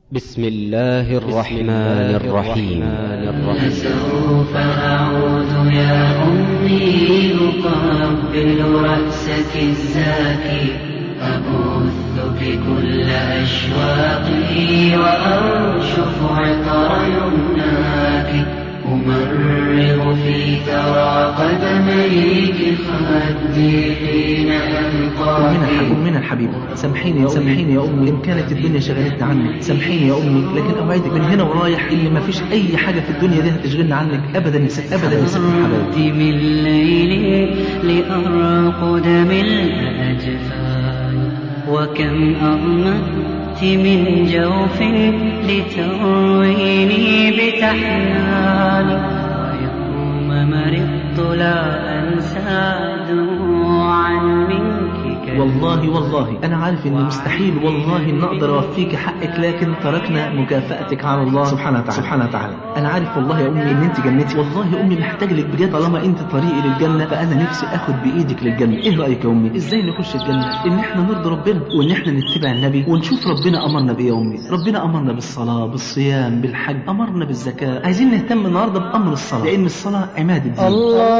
بسم الله الرحمن الرحيم سوف أعود يا أمي أقبل رأسك الزاكي أبثك كل أشواقي وأرشف عطر يمناك أمرغ في ثرى قدميك خدي حين ألقاك أمنا أمنا الحبيبة سامحيني يا سامحيني يا أمي إن كانت الدنيا شغلتني عنك سامحيني يا أمي لكن أوعدك من هنا ورايح إن ما فيش أي حاجة في الدنيا دي هتشغلني عنك أبدا يا ست أبدا يا ست الحبايب أردت من ليلي لأرقد ملء أجفاني وكم أغمدت من جوف لترويني بتحناني ويوم مرضت لا أنسى دموعا منك كالماء والله والله أنا عارف إن مستحيل والله إن أقدر أوفيك حقك لكن تركنا مكافأتك على الله سبحانه وتعالى سبحانه وتعالى أنا عارف والله يا أمي إن أنت جنتي والله يا أمي محتاج لك بجد طالما أنت طريقي للجنة فأنا نفسي آخد بإيدك للجنة إيه رأيك يا أمي إزاي نخش الجنة إن إحنا نرضي ربنا وإن إحنا نتبع النبي ونشوف ربنا أمرنا بإيه يا أمي ربنا أمرنا بالصلاة بالصيام بالحج أمرنا بالزكاة عايزين نهتم النهاردة بأمر الصلاة لأن الصلاة عماد الدين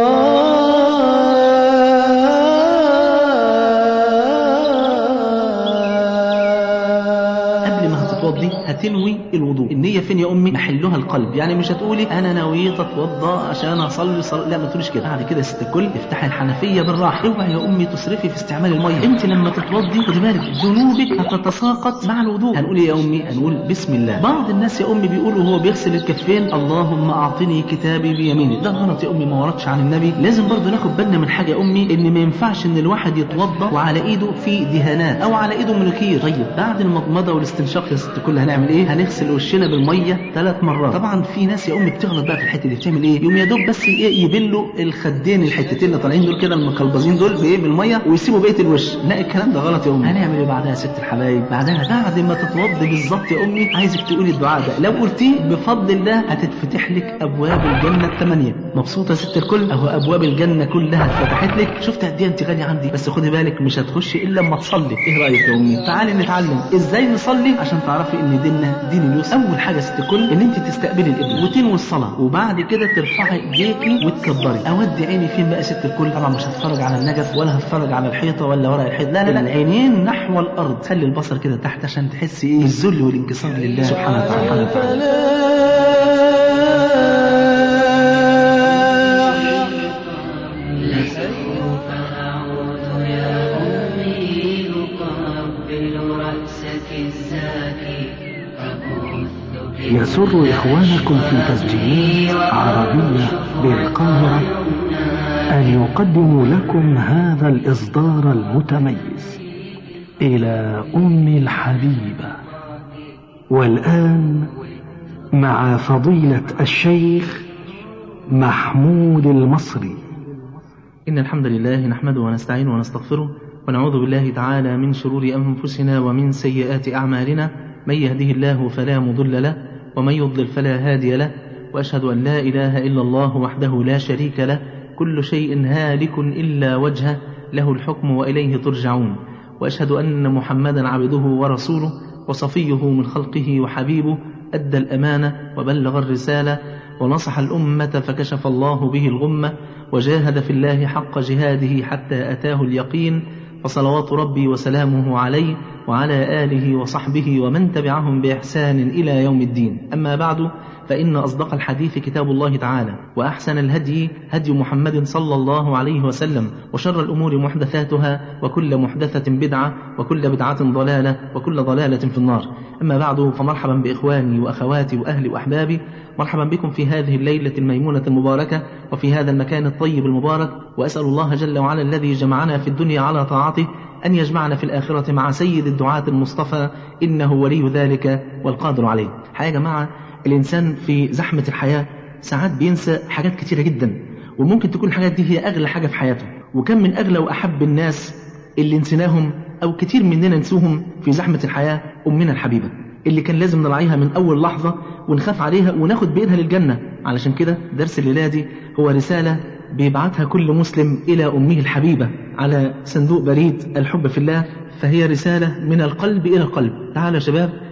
قبل ما هتتوضي هتنوي الوضوء النية فين يا أمي محلها القلب يعني مش هتقولي أنا نويت أتوضى عشان أصلي صل... لا ما تقوليش كده بعد كده يا ست الكل افتحي الحنفية بالراحة اوعي يا أمي تصرفي في استعمال المية أنت لما تتوضي خدي بالك ذنوبك هتتساقط مع الوضوء هنقول إيه يا أمي هنقول بسم الله بعض الناس يا أمي بيقولوا وهو بيغسل الكفين اللهم أعطني كتابي بيميني ده غلط يا أمي ما وردش عن النبي لازم برضه ناخد بالنا من حاجة يا أمي إن ما ينفعش إن الواحد يتوضى وعلى إيده في دهانات أو على إيده منوكير طيب بعد المضمضة والاستنشاق يا ست الكل هنعمل إيه هنغسل وشنا بالمية ثلاث مرات طبعا في ناس يا أمي بتغلط بقى في الحتة دي بتعمل إيه يوم يا دوب بس إيه يبلوا الخدين الحتتين اللي طالعين دول كده المقلبزين دول بإيه بالمية ويسيبوا بقية الوش لا الكلام ده غلط يا أمي هنعمل إيه بعدها يا ست الحبايب بعدها بعد ما تتوضي بالظبط يا أمي عايزك تقولي الدعاء ده لو قلتيه بفضل الله هتتفتح لك أبواب الجنة الثمانية مبسوطة يا ست الكل أهو أبواب الجنة كلها اتفتحت لك شفت قد إيه أنت غالية عندي بس خدي بالك مش هتخشي إلا لما تصلي إيه رأيك يا أمي تعالي نتعلم إزاي نصلي عشان تعرفي إن ديننا دين اليسر أول حاجة يا ست الكل إن أنت تستقبلي القبلة وتنوي الصلاة وبعد كده ترفعي إيديكي وتكبري أودي عيني فين بقى يا ست الكل طبعا مش هتفرج على النجف ولا هتفرج على الحيطة ولا ورق الحيط لا لا لا العينين نحو الأرض خلي البصر كده تحت عشان تحسي إيه بالذل والانكسار لله سبحانه وتعالى سبحانه وتعالى لسوف أعود يا أمي أقبل رأسك الزاكي أبثك يسر إخوانكم في تسجيلات عربية بالقاهرة أن يقدموا لكم هذا الإصدار المتميز إلى أم الحبيبة والآن مع فضيلة الشيخ محمود المصري إن الحمد لله نحمده ونستعينه ونستغفره ونعوذ بالله تعالى من شرور أنفسنا ومن سيئات أعمالنا من يهده الله فلا مضل له ومن يضلل فلا هادي له وأشهد أن لا إله إلا الله وحده لا شريك له كل شيء هالك إلا وجهه له الحكم وإليه ترجعون وأشهد أن محمدا عبده ورسوله وصفيه من خلقه وحبيبه أدى الأمانة وبلغ الرسالة ونصح الأمة فكشف الله به الغمة وجاهد في الله حق جهاده حتى أتاه اليقين فصلوات ربي وسلامه عليه وعلى آله وصحبه ومن تبعهم بإحسان إلى يوم الدين أما بعد فإن أصدق الحديث كتاب الله تعالى وأحسن الهدي هدي محمد صلى الله عليه وسلم وشر الأمور محدثاتها وكل محدثة بدعة وكل بدعة ضلالة وكل ضلالة في النار أما بعد فمرحبا بإخواني وأخواتي وأهلي وأحبابي مرحبا بكم في هذه الليلة الميمونة المباركة وفي هذا المكان الطيب المبارك وأسأل الله جل وعلا الذي جمعنا في الدنيا على طاعته أن يجمعنا في الآخرة مع سيد الدعاة المصطفى إنه ولي ذلك والقادر عليه حقيقة يا جماعة الإنسان في زحمة الحياة ساعات بينسى حاجات كتيرة جدا وممكن تكون الحاجات دي هي أغلى حاجة في حياته وكم من أغلى وأحب الناس اللي نسيناهم أو كتير مننا نسوهم في زحمة الحياة أمنا الحبيبة اللي كان لازم نراعيها من أول لحظة ونخاف عليها وناخد بإيدها للجنة علشان كده درس الليلة دي هو رسالة بيبعتها كل مسلم إلى أمه الحبيبة على صندوق بريد الحب في الله فهي رسالة من القلب إلى القلب تعالوا يا شباب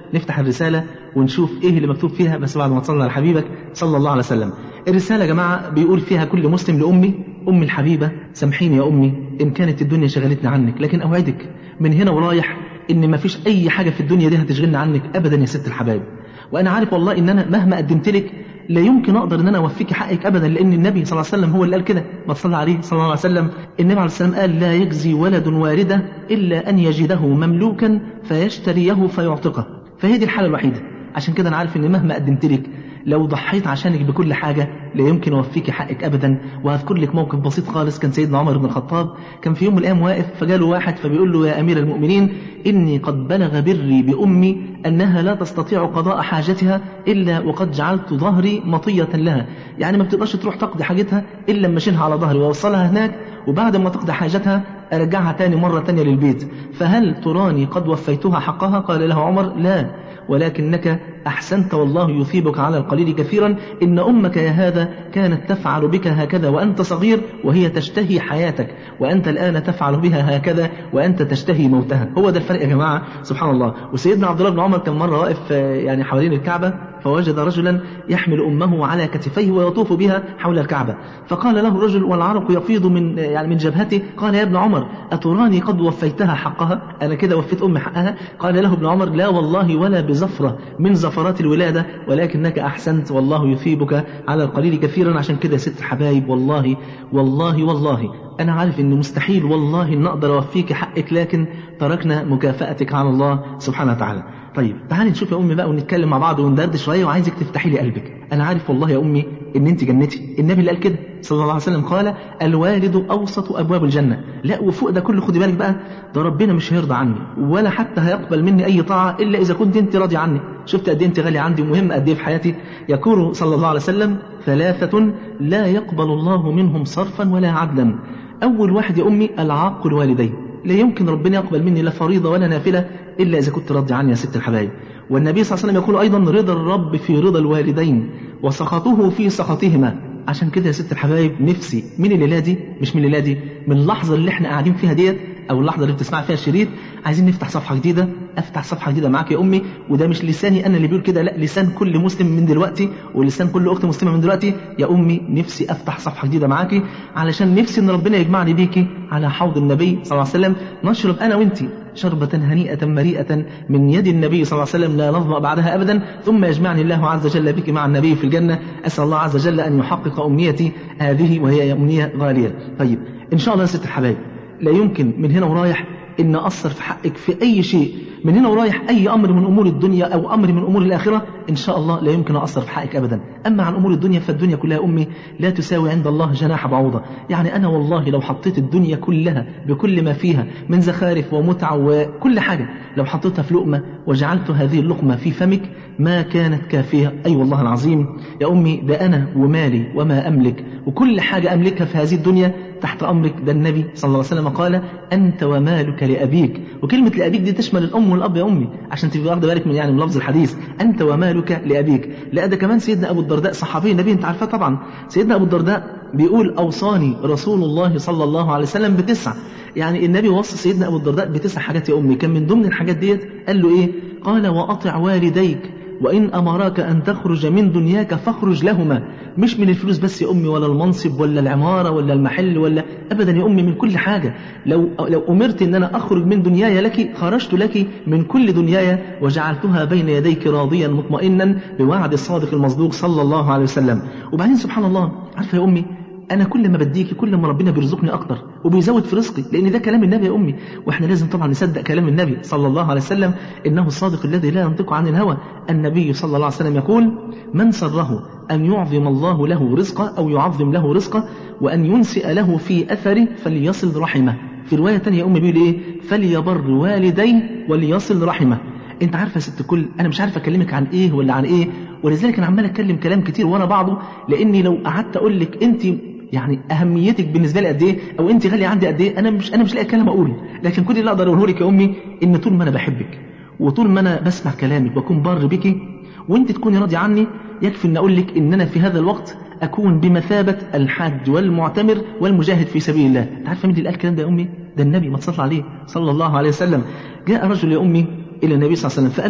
نفتح الرسالة ونشوف إيه اللي مكتوب فيها بس بعد ما تصلى على حبيبك صلى الله عليه وسلم الرسالة يا جماعة بيقول فيها كل مسلم لأمي أمي الحبيبة سامحيني يا أمي إن كانت الدنيا شغلتني عنك لكن أوعدك من هنا ورايح إن مفيش أي حاجة في الدنيا دي هتشغلني عنك أبدا يا ست الحبايب وأنا عارف والله إن أنا مهما قدمت لك لا يمكن اقدر ان انا اوفيك حقك ابدا لان النبي صلى الله عليه وسلم هو اللي قال كده ما تصلى عليه صلى الله عليه وسلم النبي عليه السلام قال لا يجزي ولد والده الا ان يجده مملوكا فيشتريه فيعتقه فهي دي الحاله الوحيده عشان كده انا عارف ان مهما قدمت لك لو ضحيت عشانك بكل حاجة لا يمكن أوفيك حقك أبدا وهذكر لك موقف بسيط خالص كان سيدنا عمر بن الخطاب كان في يوم من الأيام واقف فجاله واحد فبيقول له يا أمير المؤمنين إني قد بلغ بري بأمي أنها لا تستطيع قضاء حاجتها إلا وقد جعلت ظهري مطية لها يعني ما بتقدرش تروح تقضي حاجتها إلا لما أشيلها على ظهري وأوصلها هناك وبعد ما تقضي حاجتها أرجعها تاني مرة تانية للبيت فهل تراني قد وفيتها حقها قال له عمر لا ولكنك أحسنت والله يثيبك على القليل كثيرا إن أمك يا هذا كانت تفعل بك هكذا وأنت صغير وهي تشتهي حياتك وأنت الآن تفعل بها هكذا وأنت تشتهي موتها هو ده الفرق يا جماعة سبحان الله وسيدنا عبد الله بن عمر كان مرة واقف يعني حوالين الكعبة فوجد رجلا يحمل أمه على كتفيه ويطوف بها حول الكعبة فقال له الرجل والعرق يفيض من يعني من جبهته قال يا ابن عمر أتراني قد وفيتها حقها أنا كده وفيت أمي حقها قال له ابن عمر لا والله ولا بزفرة من زفرات الولادة ولكنك أحسنت والله يثيبك على القليل كثيرا عشان كده يا ست الحبايب والله والله والله أنا عارف إن مستحيل والله إن أقدر أوفيك حقك لكن تركنا مكافأتك على الله سبحانه وتعالى طيب تعالي نشوف يا أمي بقى ونتكلم مع بعض وندردش شوية وعايزك تفتحي لي قلبك أنا عارف والله يا أمي إن أنت جنتي النبي اللي قال كده صلى الله عليه وسلم قال الوالد أوسط أبواب الجنة لا وفوق ده كله خدي بالك بقى ده ربنا مش هيرضى عني ولا حتى هيقبل مني أي طاعة إلا إذا كنت أنت راضي عني شفت قد إيه أنت غالية عندي ومهم قد إيه في حياتي يقول صلى الله عليه وسلم ثلاثة لا يقبل الله منهم صرفا ولا عدلا أول واحد يا أمي العاق الوالدين لا يمكن ربنا يقبل مني لا فريضة ولا نافلة إلا إذا كنت راضي عني يا ست الحبايب والنبي صلى الله عليه وسلم يقول أيضا رضا الرب في رضا الوالدين وسخطه في سخطهما عشان كده يا ست الحبايب نفسي من الليلة دي مش من الليلة دي من اللحظة اللي احنا قاعدين فيها ديت أو اللحظة اللي بتسمع فيها الشريط عايزين نفتح صفحة جديدة أفتح صفحة جديدة معاك يا أمي وده مش لساني أنا اللي بيقول كده لا لسان كل مسلم من دلوقتي ولسان كل أخت مسلمة من دلوقتي يا أمي نفسي أفتح صفحة جديدة معاكي علشان نفسي إن ربنا يجمعني بيكي على حوض النبي صلى الله عليه وسلم نشرب أنا وأنتي شربة هنيئة مريئة من يد النبي صلى الله عليه وسلم لا نظمأ بعدها أبدا ثم يجمعني الله عز وجل بك مع النبي في الجنة أسأل الله عز وجل أن يحقق أمنيتي هذه وهي أمنية غالية طيب إن شاء الله يا ست الحبايب لا يمكن من هنا ورايح إن أثر في حقك في أي شيء من هنا ورايح أي أمر من أمور الدنيا أو أمر من أمور الآخرة إن شاء الله لا يمكن أثر في حقك أبدا أما عن أمور الدنيا فالدنيا كلها أمي لا تساوي عند الله جناح بعوضة يعني أنا والله لو حطيت الدنيا كلها بكل ما فيها من زخارف ومتع وكل حاجة لو حطيتها في لقمة وجعلت هذه اللقمة في فمك ما كانت كافية أي أيوة والله العظيم يا أمي ده أنا ومالي وما أملك وكل حاجة أملكها في هذه الدنيا تحت أمرك ده النبي صلى الله عليه وسلم قال أنت ومالك لأبيك وكلمة لأبيك دي تشمل الأم والأب يا أمي عشان تبقى واخدة بالك من يعني من لفظ الحديث أنت ومالك لأبيك لا ده كمان سيدنا أبو الدرداء صحابي النبي أنت عارفاه طبعا سيدنا أبو الدرداء بيقول أوصاني رسول الله صلى الله عليه وسلم بتسع يعني النبي وصى سيدنا أبو الدرداء بتسع حاجات يا أمي كان من ضمن الحاجات ديت قال له إيه قال وأطع والديك وإن أمراك أن تخرج من دنياك فاخرج لهما مش من الفلوس بس يا أمي ولا المنصب ولا العمارة ولا المحل ولا أبدا يا أمي من كل حاجة لو, لو أمرت أن أنا أخرج من دنياي لك خرجت لك من كل دنياي وجعلتها بين يديك راضيا مطمئنا بوعد الصادق المصدوق صلى الله عليه وسلم وبعدين سبحان الله عارفة يا أمي أنا كل ما بديكي كل ما ربنا بيرزقني أكتر وبيزود في رزقي لأن ده كلام النبي يا أمي وإحنا لازم طبعا نصدق كلام النبي صلى الله عليه وسلم إنه الصادق الذي لا ينطق عن الهوى النبي صلى الله عليه وسلم يقول من سره أن يعظم الله له رزقه أو يعظم له رزقه وأن ينسئ له في أثره فليصل رحمه في رواية تانية يا أمي بيقول إيه فليبر والديه وليصل رحمه انت عارفه يا ست الكل انا مش عارف اكلمك عن ايه ولا عن ايه ولذلك انا عمال اتكلم كلام كتير ورا بعضه لاني لو قعدت اقول لك انت يعني اهميتك بالنسبه لي قد ايه او انت غاليه عندي قد ايه انا مش انا مش لاقي كلام اقوله لكن كل اللي اقدر اقوله لك يا امي ان طول ما انا بحبك وطول ما انا بسمع كلامك واكون بار بك وانت تكوني راضي عني يكفي ان اقول لك ان انا في هذا الوقت اكون بمثابه الحاج والمعتمر والمجاهد في سبيل الله انت عارفه مين اللي قال الكلام ده يا امي ده النبي ما تصلى عليه صلى الله عليه وسلم جاء رجل يا امي الى النبي صلى الله عليه وسلم فقال له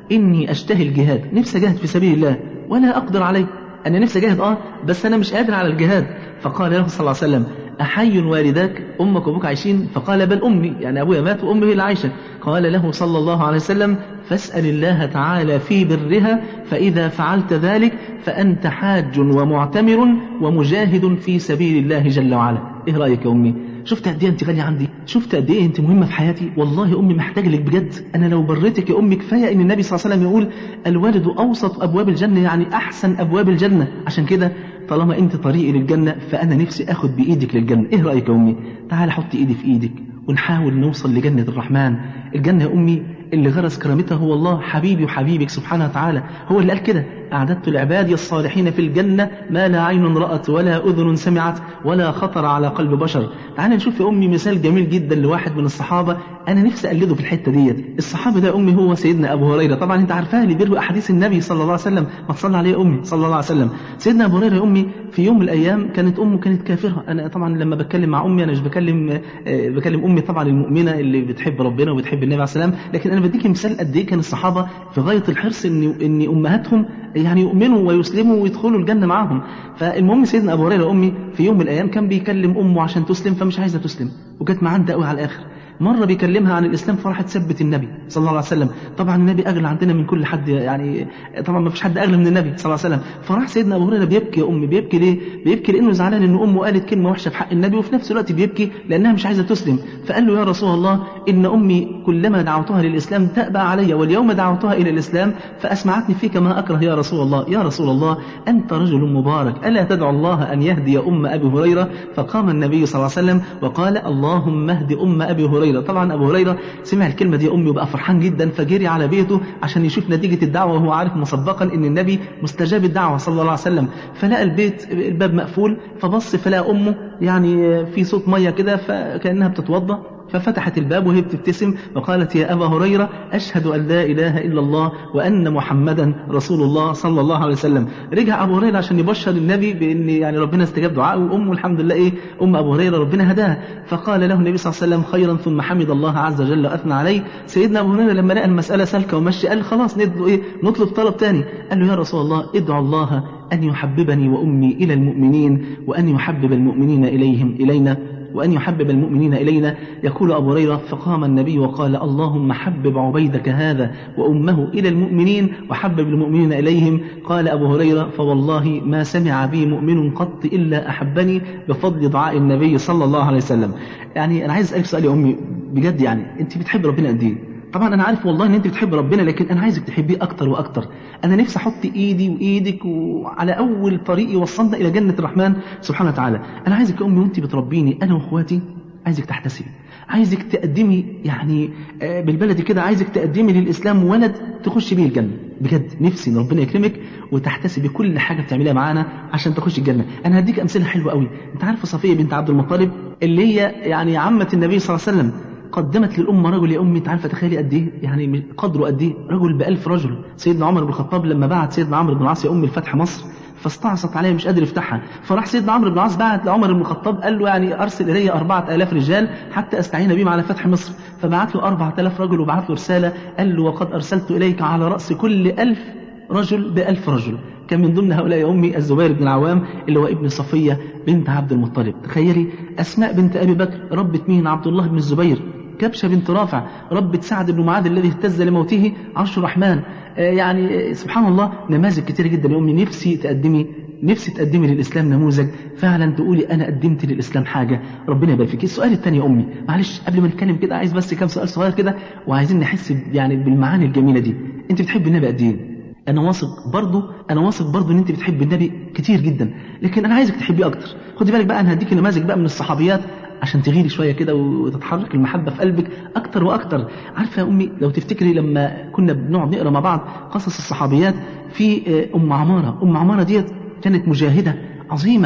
إني أشتهي الجهاد نفسي أجاهد في سبيل الله ولا أقدر عليه أنا نفسي أجاهد آه بس أنا مش قادر على الجهاد فقال له صلى الله عليه وسلم أحي والداك أمك وأبوك عايشين فقال بل أمي يعني أبويا مات وأمي هي اللي عايشة قال له صلى الله عليه وسلم فاسأل الله تعالى في برها فإذا فعلت ذلك فأنت حاج ومعتمر ومجاهد في سبيل الله جل وعلا إيه رأيك يا أمي شفت قد ايه انت غاليه عندي شفت قد ايه انت مهمه في حياتي والله امي محتاجه لك بجد انا لو بريتك يا امي كفايه ان النبي صلى الله عليه وسلم يقول الوالد اوسط ابواب الجنه يعني احسن ابواب الجنه عشان كده طالما انت طريقي للجنه فانا نفسي اخد بايدك للجنه ايه رايك يا امي تعال حط ايدي في ايدك ونحاول نوصل لجنه الرحمن الجنه يا امي اللي غرس كرامتها هو الله حبيبي وحبيبك سبحانه وتعالى هو اللي قال كده أعددت لعبادي الصالحين في الجنة ما لا عين رأت ولا أذن سمعت ولا خطر على قلب بشر تعال نشوف يا أمي مثال جميل جدا لواحد من الصحابة أنا نفسي أقلده في الحتة ديت الصحابي ده أمي هو سيدنا أبو هريرة طبعا أنت عارفاه اللي بيروي أحاديث النبي صلى الله عليه وسلم ما تصلى عليه أمي صلى الله عليه وسلم سيدنا أبو هريرة يا أمي في يوم من الأيام كانت أمه كانت كافرة أنا طبعا لما بتكلم مع أمي أنا مش بكلم آه، بكلم أمي طبعا المؤمنة اللي بتحب ربنا وبتحب النبي عليه السلام لكن أنا بديك مثال قد إيه كان الصحابة في غاية الحرص إن إن أمهاتهم يعني يؤمنوا ويسلموا ويدخلوا الجنة معاهم فالمهم سيدنا أبو هريرة أمي في يوم من الأيام كان بيكلم أمه عشان تسلم فمش عايزة تسلم وكانت معاه قوي على الآخر مرة بيكلمها عن الإسلام فراحت تثبت النبي صلى الله عليه وسلم طبعا النبي أغلى عندنا من كل حد يعني طبعا ما فيش حد أغلى من النبي صلى الله عليه وسلم فراح سيدنا أبو هريرة بيبكي يا أمي بيبكي ليه بيبكي لأنه زعلان إن أمه قالت كلمة وحشة في حق النبي وفي نفس الوقت بيبكي لأنها مش عايزة تسلم فقال له يا رسول الله إن أمي كلما دعوتها للإسلام تأبى علي واليوم دعوتها إلى الإسلام فأسمعتني فيك ما أكره يا رسول الله يا رسول الله أنت رجل مبارك ألا تدعو الله أن يهدي أم أبي هريرة فقام النبي صلى الله عليه وسلم وقال اللهم اهد أم أبي هريرة طبعا أبو هريرة سمع الكلمة دي أمي وبقى فرحان جدا فجري على بيته عشان يشوف نتيجة الدعوة وهو عارف مسبقا إن النبي مستجاب الدعوة صلى الله عليه وسلم فلقى البيت الباب مقفول فبص فلقى أمه يعني في صوت مية كده فكأنها بتتوضأ ففتحت الباب وهي بتبتسم وقالت يا أبا هريرة أشهد أن لا إله إلا الله وأن محمدا رسول الله صلى الله عليه وسلم رجع أبو هريرة عشان يبشر النبي بأن يعني ربنا استجاب دعائه وأمه الحمد لله إيه أم أبو هريرة ربنا هداها فقال له النبي صلى الله عليه وسلم خيرا ثم حمد الله عز وجل وأثنى عليه سيدنا أبو هريرة لما لقى المسألة سالكة ومشي قال خلاص ندلو إيه نطلب طلب تاني قال له يا رسول الله ادعو الله أن يحببني وأمي إلى المؤمنين وأن يحبب المؤمنين إليهم إلينا وأن يحبب المؤمنين إلينا يقول أبو هريرة فقام النبي وقال اللهم حبب عبيدك هذا وأمه إلى المؤمنين وحبب المؤمنين إليهم قال أبو هريرة فوالله ما سمع بي مؤمن قط إلا أحبني بفضل دعاء النبي صلى الله عليه وسلم يعني أنا عايز أسألك سؤال يا أمي بجد يعني أنت بتحب ربنا قد إيه؟ طبعا انا عارف والله ان انت بتحب ربنا لكن انا عايزك تحبيه اكتر واكتر انا نفسي احط ايدي وايدك وعلى اول طريق يوصلنا الى جنه الرحمن سبحانه وتعالى انا عايزك يا امي وانت بتربيني انا واخواتي عايزك تحتسبي عايزك تقدمي يعني آه، بالبلدي كده عايزك تقدمي للاسلام ولد تخش بيه الجنه بجد نفسي ان ربنا يكرمك وتحتسبي كل حاجه بتعمليها معانا عشان تخش الجنه انا هديك امثله حلوه قوي انت عارفه صفيه بنت عبد المطلب اللي هي يعني عمه النبي صلى الله عليه وسلم قدمت للأمة رجل يا أمي أنت عارفة تخيلي قد إيه يعني قدره قد إيه رجل بألف رجل سيدنا عمر بن الخطاب لما بعت سيدنا عمرو بن العاص يا أمي الفتح مصر فاستعصت عليه مش قادر يفتحها فراح سيدنا عمرو بن العاص بعت لعمر بن الخطاب قال له يعني أرسل إلي أربعة آلاف رجال حتى أستعين بهم على فتح مصر فبعت له أربعة آلاف رجل وبعت له رسالة قال له وقد أرسلت إليك على رأس كل ألف رجل بألف رجل كان من ضمن هؤلاء يا أمي الزبير بن العوام اللي هو ابن صفية بنت عبد المطلب تخيلي أسماء بنت أبي بكر ربت مين عبد الله بن الزبير كبشة بنت رافع ربة سعد بن معاذ الذي اهتز لموته عرش الرحمن آه يعني آه سبحان الله نماذج كتير جدا يا أمي نفسي تقدمي نفسي تقدمي للإسلام نموذج فعلا تقولي أنا قدمت للإسلام حاجة ربنا يبارك فيك السؤال الثاني يا أمي معلش قبل ما نتكلم كده عايز بس كام سؤال صغير كده وعايزين نحس يعني بالمعاني الجميلة دي أنت بتحب النبي قد إيه؟ انا واثق برضه انا واثق برضه ان انت بتحب النبي كتير جدا لكن انا عايزك تحبيه اكتر خدي بالك بقى انا هديك نماذج بقى من الصحابيات عشان تغيري شويه كده وتتحرك المحبه في قلبك اكتر واكتر عارفه يا امي لو تفتكري لما كنا بنقعد نقرا مع بعض قصص الصحابيات في ام عماره ام عماره ديت كانت مجاهده عظيمه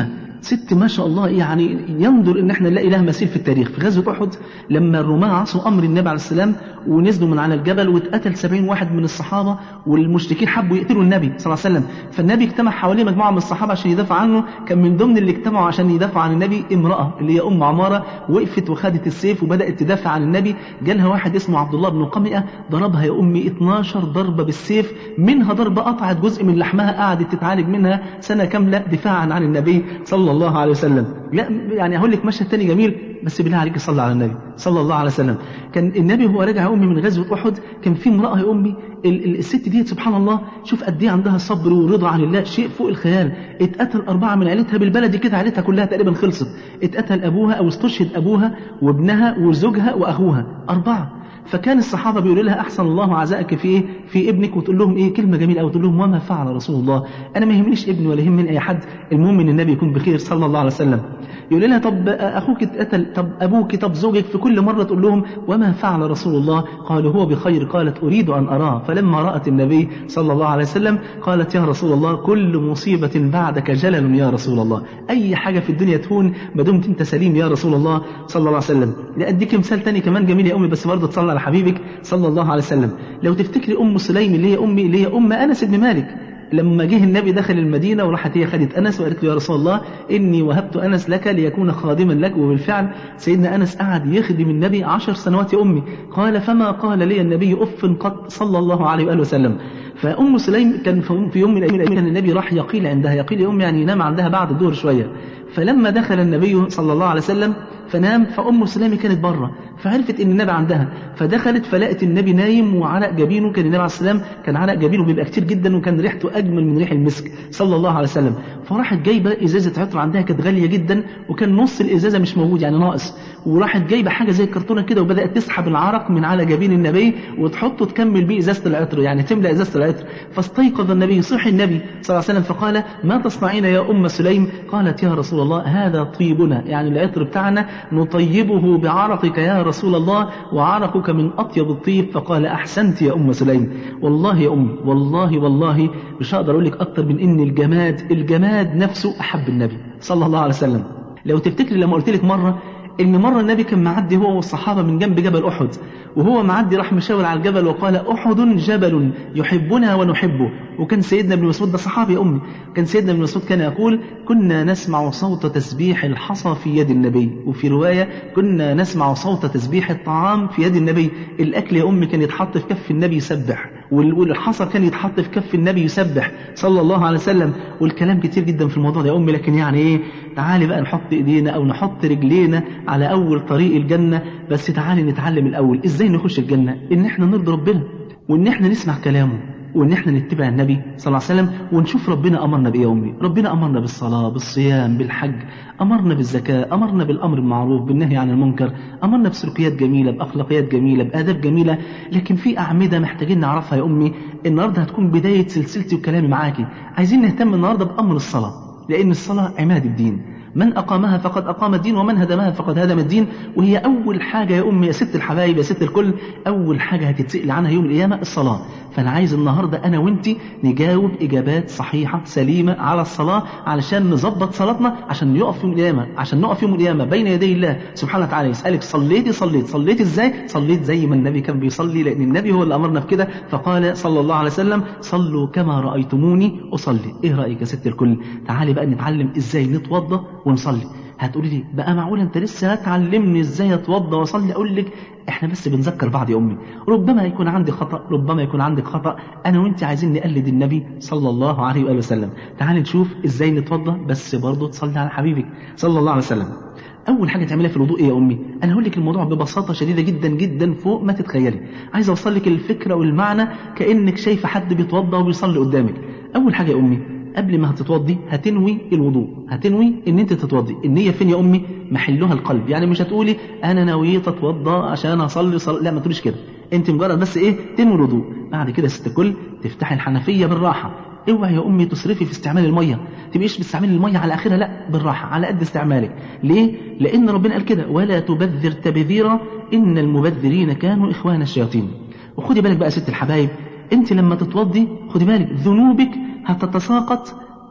ست ما شاء الله يعني ينظر ان احنا نلاقي لها مثيل في التاريخ في غزوه احد لما الرماة عصوا امر النبي عليه السلام ونزلوا من على الجبل واتقتل 70 واحد من الصحابه والمشركين حبوا يقتلوا النبي صلى الله عليه وسلم فالنبي اجتمع حواليه مجموعه من الصحابه عشان يدافع عنه كان من ضمن اللي اجتمعوا عشان يدافعوا عن النبي امراه اللي هي ام عماره وقفت وخدت السيف وبدات تدافع عن النبي جالها واحد اسمه عبد الله بن قمئه ضربها يا امي 12 ضربه بالسيف منها ضربه قطعت جزء من لحمها قعدت تتعالج منها سنه كامله دفاعا عن النبي صلى الله عليه وسلم لا يعني هقول لك مشهد تاني جميل بس بالله عليك صلى على النبي صلى الله عليه وسلم كان النبي وهو راجع يا امي من غزوه احد كان في امراه يا امي ال- ال- الست دي سبحان الله شوف قد ايه عندها صبر ورضا عن الله شيء فوق الخيال اتقتل اربعه من عيلتها بالبلدي كده عيلتها كلها تقريبا خلصت اتقتل ابوها او استشهد ابوها وابنها وزوجها واخوها اربعه فكان الصحابه بيقولوا لها احسن الله عزائك في ايه في ابنك وتقول لهم ايه كلمه جميله قوي تقول لهم وما فعل رسول الله انا ما يهمنيش ابني ولا يهمني اي حد المهم ان النبي يكون بخير صلى الله عليه وسلم يقول لها طب اخوك اتقتل طب ابوك طب زوجك في كل مره تقول لهم وما فعل رسول الله قالوا هو بخير قالت اريد ان اراه فلما رات النبي صلى الله عليه وسلم قالت يا رسول الله كل مصيبه بعدك جلل يا رسول الله اي حاجه في الدنيا تهون ما دمت انت سليم يا رسول الله صلى الله عليه وسلم لاديك مثال تاني كمان جميل يا امي بس برضه تصلي على حبيبك صلى الله عليه وسلم لو تفتكري ام سليم اللي هي امي اللي هي ام انس بن مالك لما جه النبي دخل المدينة وراحت هي خدت أنس وقالت له يا رسول الله إني وهبت أنس لك ليكون خادما لك وبالفعل سيدنا أنس قعد يخدم النبي عشر سنوات يا أمي قال فما قال لي النبي أف قط صلى الله عليه وآله وسلم فأم سليم كان في يوم من الأيام كان النبي راح يقيل عندها يقيل يا أم يعني ينام عندها بعد الظهر شوية فلما دخل النبي صلى الله عليه وسلم فنام فأم سليم كانت بره فعرفت ان النبي عندها فدخلت فلقت النبي نايم وعرق جبينه كان النبي عليه السلام كان عرق جبينه بيبقى كتير جدا وكان ريحته اجمل من ريح المسك صلى الله عليه وسلم فراحت جايبه ازازه عطر عندها كانت غاليه جدا وكان نص الازازه مش موجود يعني ناقص وراحت جايبه حاجه زي الكرتونه كده وبدات تسحب العرق من على جبين النبي وتحطه تكمل بيه ازازه العطر يعني تملى ازازه العطر فاستيقظ النبي صحي النبي صلى الله عليه وسلم فقال ما تصنعين يا ام سليم قالت يا رسول الله هذا طيبنا يعني العطر بتاعنا نطيبه بعرقك يا رسول الله وعرقك من أطيب الطيب فقال أحسنت يا أم سليم والله يا أم والله والله مش هقدر أقول لك أكتر من إن الجماد الجماد نفسه أحب النبي صلى الله عليه وسلم لو تفتكري لما قلت لك مرة إن مرة النبي كان معدي هو والصحابة من جنب جبل أحد وهو معدي راح مشاور على الجبل وقال أحد جبل يحبنا ونحبه وكان سيدنا ابن مسعود ده صحابي يا أمي كان سيدنا ابن مسعود كان يقول كنا نسمع صوت تسبيح الحصى في يد النبي وفي رواية كنا نسمع صوت تسبيح الطعام في يد النبي الأكل يا أمي كان يتحط في كف النبي يسبح والحصى كان يتحط في كف النبي يسبح صلى الله عليه وسلم والكلام كتير جدا في الموضوع ده يا أمي لكن يعني إيه تعالي بقى نحط إيدينا أو نحط رجلينا على أول طريق الجنة بس تعالي نتعلم الأول إزاي نخش الجنة إن إحنا نرضي ربنا وإن إحنا نسمع كلامه وإن إحنا نتبع النبي صلى الله عليه وسلم ونشوف ربنا أمرنا بإيه يا أمي ربنا أمرنا بالصلاة بالصيام بالحج أمرنا بالزكاة أمرنا بالأمر بالمعروف بالنهي عن المنكر أمرنا بسلوكيات جميلة بأخلاقيات جميلة بآداب جميلة لكن في أعمدة محتاجين نعرفها يا أمي النهاردة هتكون بداية سلسلتي وكلامي معاكي عايزين نهتم النهاردة بأمر الصلاة لأن الصلاة عماد الدين من أقامها فقد أقام الدين ومن هدمها فقد هدم الدين وهي أول حاجة يا أمي يا ست الحبايب يا ست الكل أول حاجة هتتسأل عنها يوم القيامة الصلاة فأنا عايز النهاردة أنا وأنت نجاوب إجابات صحيحة سليمة على الصلاة علشان نظبط صلاتنا عشان يقف يوم القيامة عشان نقف يوم القيامة بين يدي الله سبحانه وتعالى يسألك صليتي صليت صليت إزاي صليت زي ما النبي كان بيصلي لأن النبي هو اللي أمرنا في كده فقال صلى الله عليه وسلم صلوا كما رأيتموني أصلي إيه رأيك يا ست الكل تعالي بقى نتعلم إزاي نتوضى ونصلي هتقولي لي بقى معقول انت لسه هتعلمني ازاي اتوضى واصلي اقول لك احنا بس بنذكر بعض يا امي ربما يكون عندي خطا ربما يكون عندك خطا انا وانت عايزين نقلد النبي صلى الله عليه واله وسلم تعالي نشوف ازاي نتوضى بس برضه تصلي على حبيبك صلى الله عليه وسلم اول حاجه تعملها في الوضوء ايه يا امي انا هقول لك الموضوع ببساطه شديده جدا جدا فوق ما تتخيلي عايز اوصل لك الفكره والمعنى كانك شايفه حد بيتوضى وبيصلي قدامك اول حاجه يا امي قبل ما هتتوضي هتنوي الوضوء هتنوي ان انت تتوضي النيه فين يا امي محلها القلب يعني مش هتقولي انا نويت اتوضى عشان اصلي صل... لا ما تقوليش كده انت مجرد بس ايه تنوي الوضوء بعد كده ست الكل تفتحي الحنفيه بالراحه اوعي يا امي تصرفي في استعمال الميه تبقيش بتستعملي الميه على اخرها لا بالراحه على قد استعمالك ليه لان ربنا قال كده ولا تبذر تبذيرا ان المبذرين كانوا اخوان الشياطين وخدي بالك بقى يا ست الحبايب انت لما تتوضي خدي بالك ذنوبك هتتساقط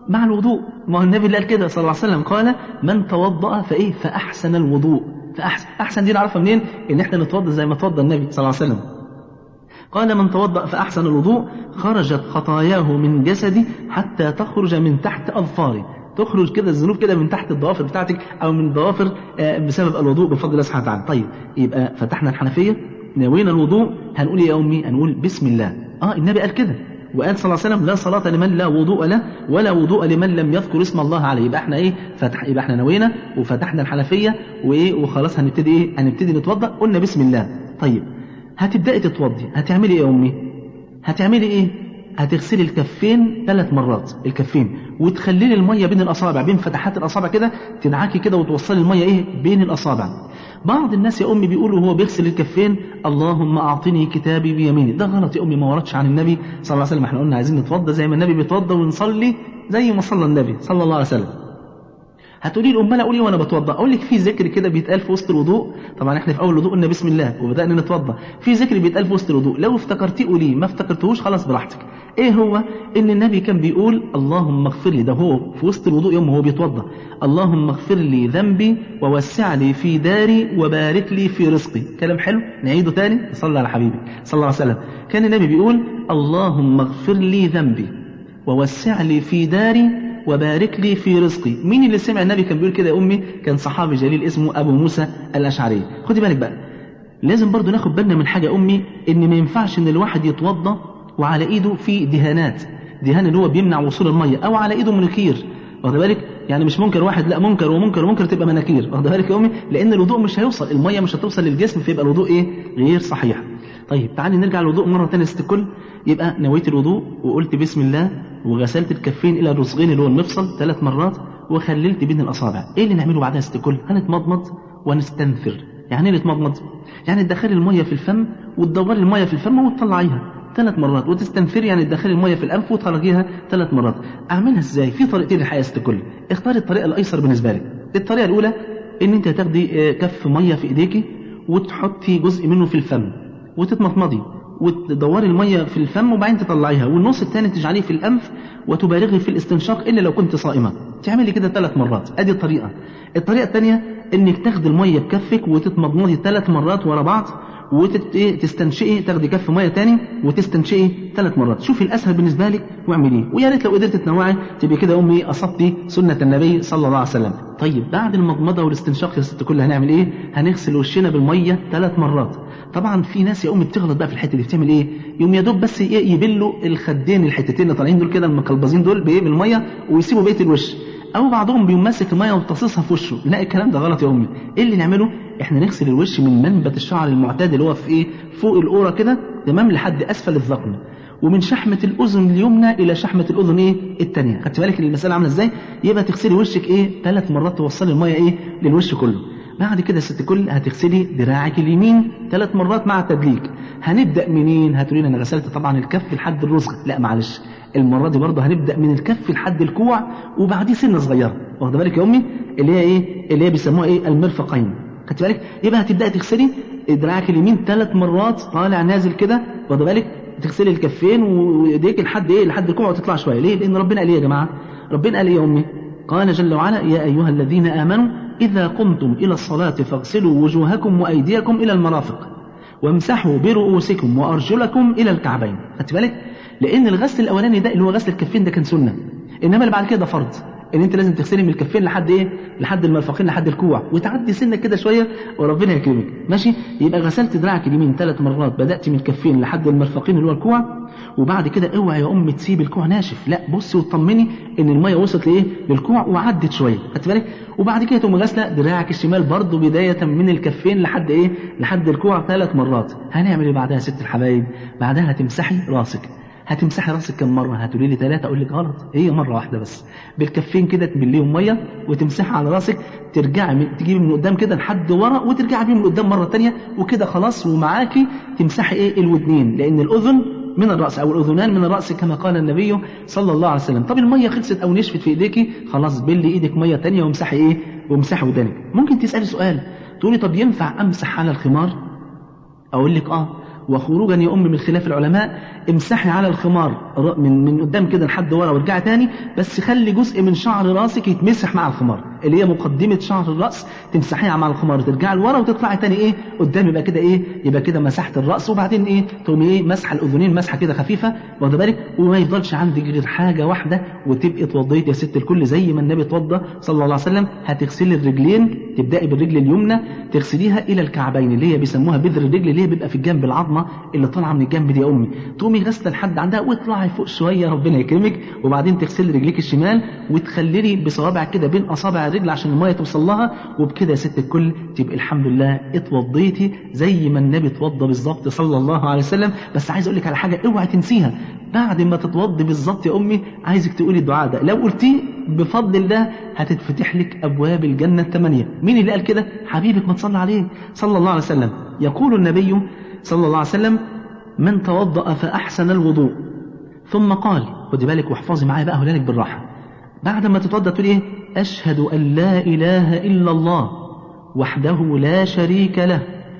مع الوضوء ما هو النبي اللي قال كده صلى الله عليه وسلم قال من توضأ فايه فاحسن الوضوء فاحسن احسن دي نعرفها منين ان احنا نتوضا زي ما توضا النبي صلى الله عليه وسلم قال من توضأ فأحسن الوضوء خرجت خطاياه من جسدي حتى تخرج من تحت أظفاري تخرج كده الذنوب كده من تحت الضوافر بتاعتك أو من الضوافر آه، بسبب الوضوء بفضل الله سبحانه وتعالى طيب يبقى فتحنا الحنفية نوينا الوضوء هنقول إيه يا أمي هنقول بسم الله آه النبي قال كده وقال صلى الله عليه وسلم لا صلاة لمن لا وضوء له ولا وضوء لمن لم يذكر اسم الله عليه يبقى احنا ايه فتح يبقى احنا نوينا وفتحنا الحنفية وايه وخلاص هنبتدي ايه هنبتدي نتوضا قلنا بسم الله طيب هتبدأي تتوضي هتعملي ايه يا امي هتعملي ايه هتغسلي الكفين ثلاث مرات الكفين وتخللي الميه بين الاصابع بين فتحات الاصابع كده تدعكي كده وتوصلي الميه ايه بين الاصابع بعض الناس يا امي بيقولوا وهو بيغسل الكفين اللهم اعطني كتابي بيميني ده غلط يا امي ما وردش عن النبي صلى الله عليه وسلم احنا قلنا عايزين نتوضى زي ما النبي بيتوضى ونصلي زي ما صلى النبي صلى الله عليه وسلم هتقولي لي امال اقول ايه وانا بتوضا اقول لك في ذكر كده بيتقال في وسط الوضوء طبعا احنا في اول الوضوء قلنا بسم الله وبدانا نتوضا في ذكر بيتقال في وسط الوضوء لو افتكرتيه قوليه ما افتكرتهوش خلاص براحتك ايه هو ان النبي كان بيقول اللهم اغفر لي ده هو في وسط الوضوء يوم هو بيتوضا اللهم اغفر لي ذنبي ووسع لي في داري وبارك لي في رزقي كلام حلو نعيده تاني صلى على حبيبي صلى الله عليه وسلم كان النبي بيقول اللهم اغفر لي ذنبي ووسع لي في داري وبارك لي في رزقي مين اللي سمع النبي كان بيقول كده يا أمي كان صحابي جليل اسمه أبو موسى الأشعري خدي بالك بقى لازم برضو ناخد بالنا من حاجة يا أمي إن ما ينفعش إن الواحد يتوضى وعلى إيده في دهانات دهان اللي هو بيمنع وصول المية أو على إيده منكير واخد بالك يعني مش منكر واحد لا منكر ومنكر ومنكر تبقى مناكير واخد بالك يا أمي لأن الوضوء مش هيوصل المية مش هتوصل للجسم فيبقى الوضوء إيه غير صحيح طيب تعالي نرجع للوضوء مرة تانية ست الكل يبقى نويت الوضوء وقلت بسم الله وغسلت الكفين إلى الرسغين اللي هو المفصل ثلاث مرات وخللت بين الأصابع إيه اللي نعمله بعدها ست الكل هنتمضمض ونستنثر يعني ايه نتمضمض يعني تدخلي المية في الفم وتدوري المية في الفم وتطلعيها ثلاث مرات وتستنثري يعني تدخلي المية في الأنف وتخرجيها ثلاث مرات أعملها إزاي في طريقتين الحقيقة ست الكل اختاري الطريقة الأيسر بالنسبة لك الطريقة الأولى إن أنت هتاخدي كف مية في إيديكي وتحطي جزء منه في الفم وتتمضمضي وتدوري المية في الفم وبعدين تطلعيها والنص الثاني تجعليه في الأنف وتبالغي في الاستنشاق إلا لو كنت صائمة تعملي كده ثلاث مرات أدي الطريقة الطريقة الثانية إنك تاخدي المية بكفك وتتمضمضي ثلاث مرات ورا بعض وتستنشئي تاخدي كف ميه تاني وتستنشئي ثلاث مرات شوفي الاسهل بالنسبه لك واعمليه ويا ريت لو قدرت تنوعي تبقي كده امي اصبتي سنه النبي صلى الله عليه وسلم طيب بعد المضمضه والاستنشاق يا ست كل هنعمل ايه هنغسل وشنا بالميه ثلاث مرات طبعا في ناس يا امي بتغلط بقى في الحته دي بتعمل ايه يوم يا دوب بس ايه يبلوا الخدين الحتتين اللي طالعين دول كده المقلبزين دول بايه بالميه ويسيبوا بقيه الوش او بعضهم بيمسك الميه ويمتصصها في وشه لا الكلام ده غلط يا امي ايه اللي نعمله احنا نغسل الوش من منبت الشعر المعتاد اللي هو في ايه فوق القوره كده تمام لحد اسفل الذقن ومن شحمة الأذن اليمنى إلى شحمة الأذن إيه الثانية، خدت بالك المسألة عاملة إزاي؟ يبقى تغسلي وشك إيه؟ ثلاث مرات توصلي المية إيه؟ للوش كله. بعد كده ست كل هتغسلي دراعك اليمين ثلاث مرات مع التدليك. هنبدأ منين؟ هتقولي لي أنا غسلت طبعا الكف لحد الرسغ، لا معلش. المرة دي برضه هنبدأ من الكف لحد الكوع وبعديه سنة صغيرة، واخدة بالك يا أمي؟ اللي هي إيه؟ اللي هي بيسموها إيه؟ المرفقين. خدت بالك؟ يبقى هتبدأي تغسلي دراعك اليمين ثلاث مرات طالع نازل كده، واخدة بالك؟ تغسلي الكفين وايديك لحد ايه لحد الكوع وتطلع شويه ليه لان ربنا قال ايه يا جماعه ربنا قال ايه يا امي قال جل وعلا يا ايها الذين امنوا اذا قمتم الى الصلاه فاغسلوا وجوهكم وايديكم الى المرافق وامسحوا برؤوسكم وارجلكم الى الكعبين خدت بالك لان الغسل الاولاني ده اللي هو غسل الكفين ده كان سنه انما اللي بعد كده فرض ان انت لازم تغسلي من الكفين لحد ايه لحد المرفقين لحد الكوع وتعدي سنه كده شويه وربنا يكرمك ماشي يبقى غسلت دراعك اليمين ثلاث مرات بدات من الكفين لحد المرفقين اللي هو الكوع وبعد كده اوعى يا ام تسيب الكوع ناشف لا بصي وطمني ان الميه وصلت لايه للكوع وعدت شويه خدت بالك وبعد كده تقوم غاسله دراعك الشمال برضه بدايه من الكفين لحد ايه لحد الكوع ثلاث مرات هنعمل ايه بعدها يا ست الحبايب بعدها هتمسحي راسك هتمسحي راسك كم مره هتقولي لي ثلاثه اقول لك غلط هي مره واحده بس بالكفين كده تبليهم ميه وتمسحي على راسك ترجعي من تجيبي من قدام كده لحد ورا وترجعي بيه من قدام مره ثانيه وكده خلاص ومعاكي تمسحي ايه الودنين لان الاذن من الراس او الاذنان من الراس كما قال النبي صلى الله عليه وسلم طب الميه خلصت او نشفت في ايديكي خلاص بلي ايدك ميه ثانيه وامسحي ايه وامسحي ودانك ممكن تسالي سؤال تقولي طب ينفع امسح على الخمار اقول لك اه وخروجا يا أم من خلاف العلماء امسحي على الخمار ر- من من قدام كده لحد ورا وارجعي تاني بس خلي جزء من شعر راسك يتمسح مع الخمار اللي هي مقدمة شعر الرأس تمسحيها مع الخمار وترجعي لورا وتطلعي تاني ايه قدام يبقى كده ايه يبقى كده مسحت الرأس وبعدين ايه تقومي ايه مسح الأذنين مسحة كده خفيفة واخده بالك وما يفضلش عندك غير حاجة واحدة وتبقي اتوضيت يا ست الكل زي ما النبي اتوضى صلى الله عليه وسلم هتغسلي الرجلين تبدأي بالرجل اليمنى تغسليها إلى الكعبين اللي هي بيسموها بذر الرجل اللي هي بيبقى في الجنب العظمة اللي طالعة من الجنب دي يا أمي تقومي غسلة لحد عندها واطلعي فوق شوية ربنا يكرمك وبعدين تغسلي رجليك الشمال وتخللي بصوابعك كده بين أصابع الرجل عشان المية توصل لها وبكده يا ست الكل تبقى الحمد لله اتوضيتي زي ما النبي اتوضى بالظبط صلى الله عليه وسلم بس عايز اقول لك على حاجه اوعي تنسيها بعد ما تتوضي بالظبط يا امي عايزك تقولي الدعاء ده لو قلتيه بفضل الله هتتفتح لك ابواب الجنه الثمانيه مين اللي قال كده حبيبك ما تصلى عليه صلى الله عليه وسلم يقول النبي صلى الله عليه وسلم من توضأ فأحسن الوضوء ثم قال خدي بالك واحفظي معايا بقى هلالك بالراحة بعد ما تتوضأ تقول ايه أشهد أن لا إله إلا الله وحده لا شريك له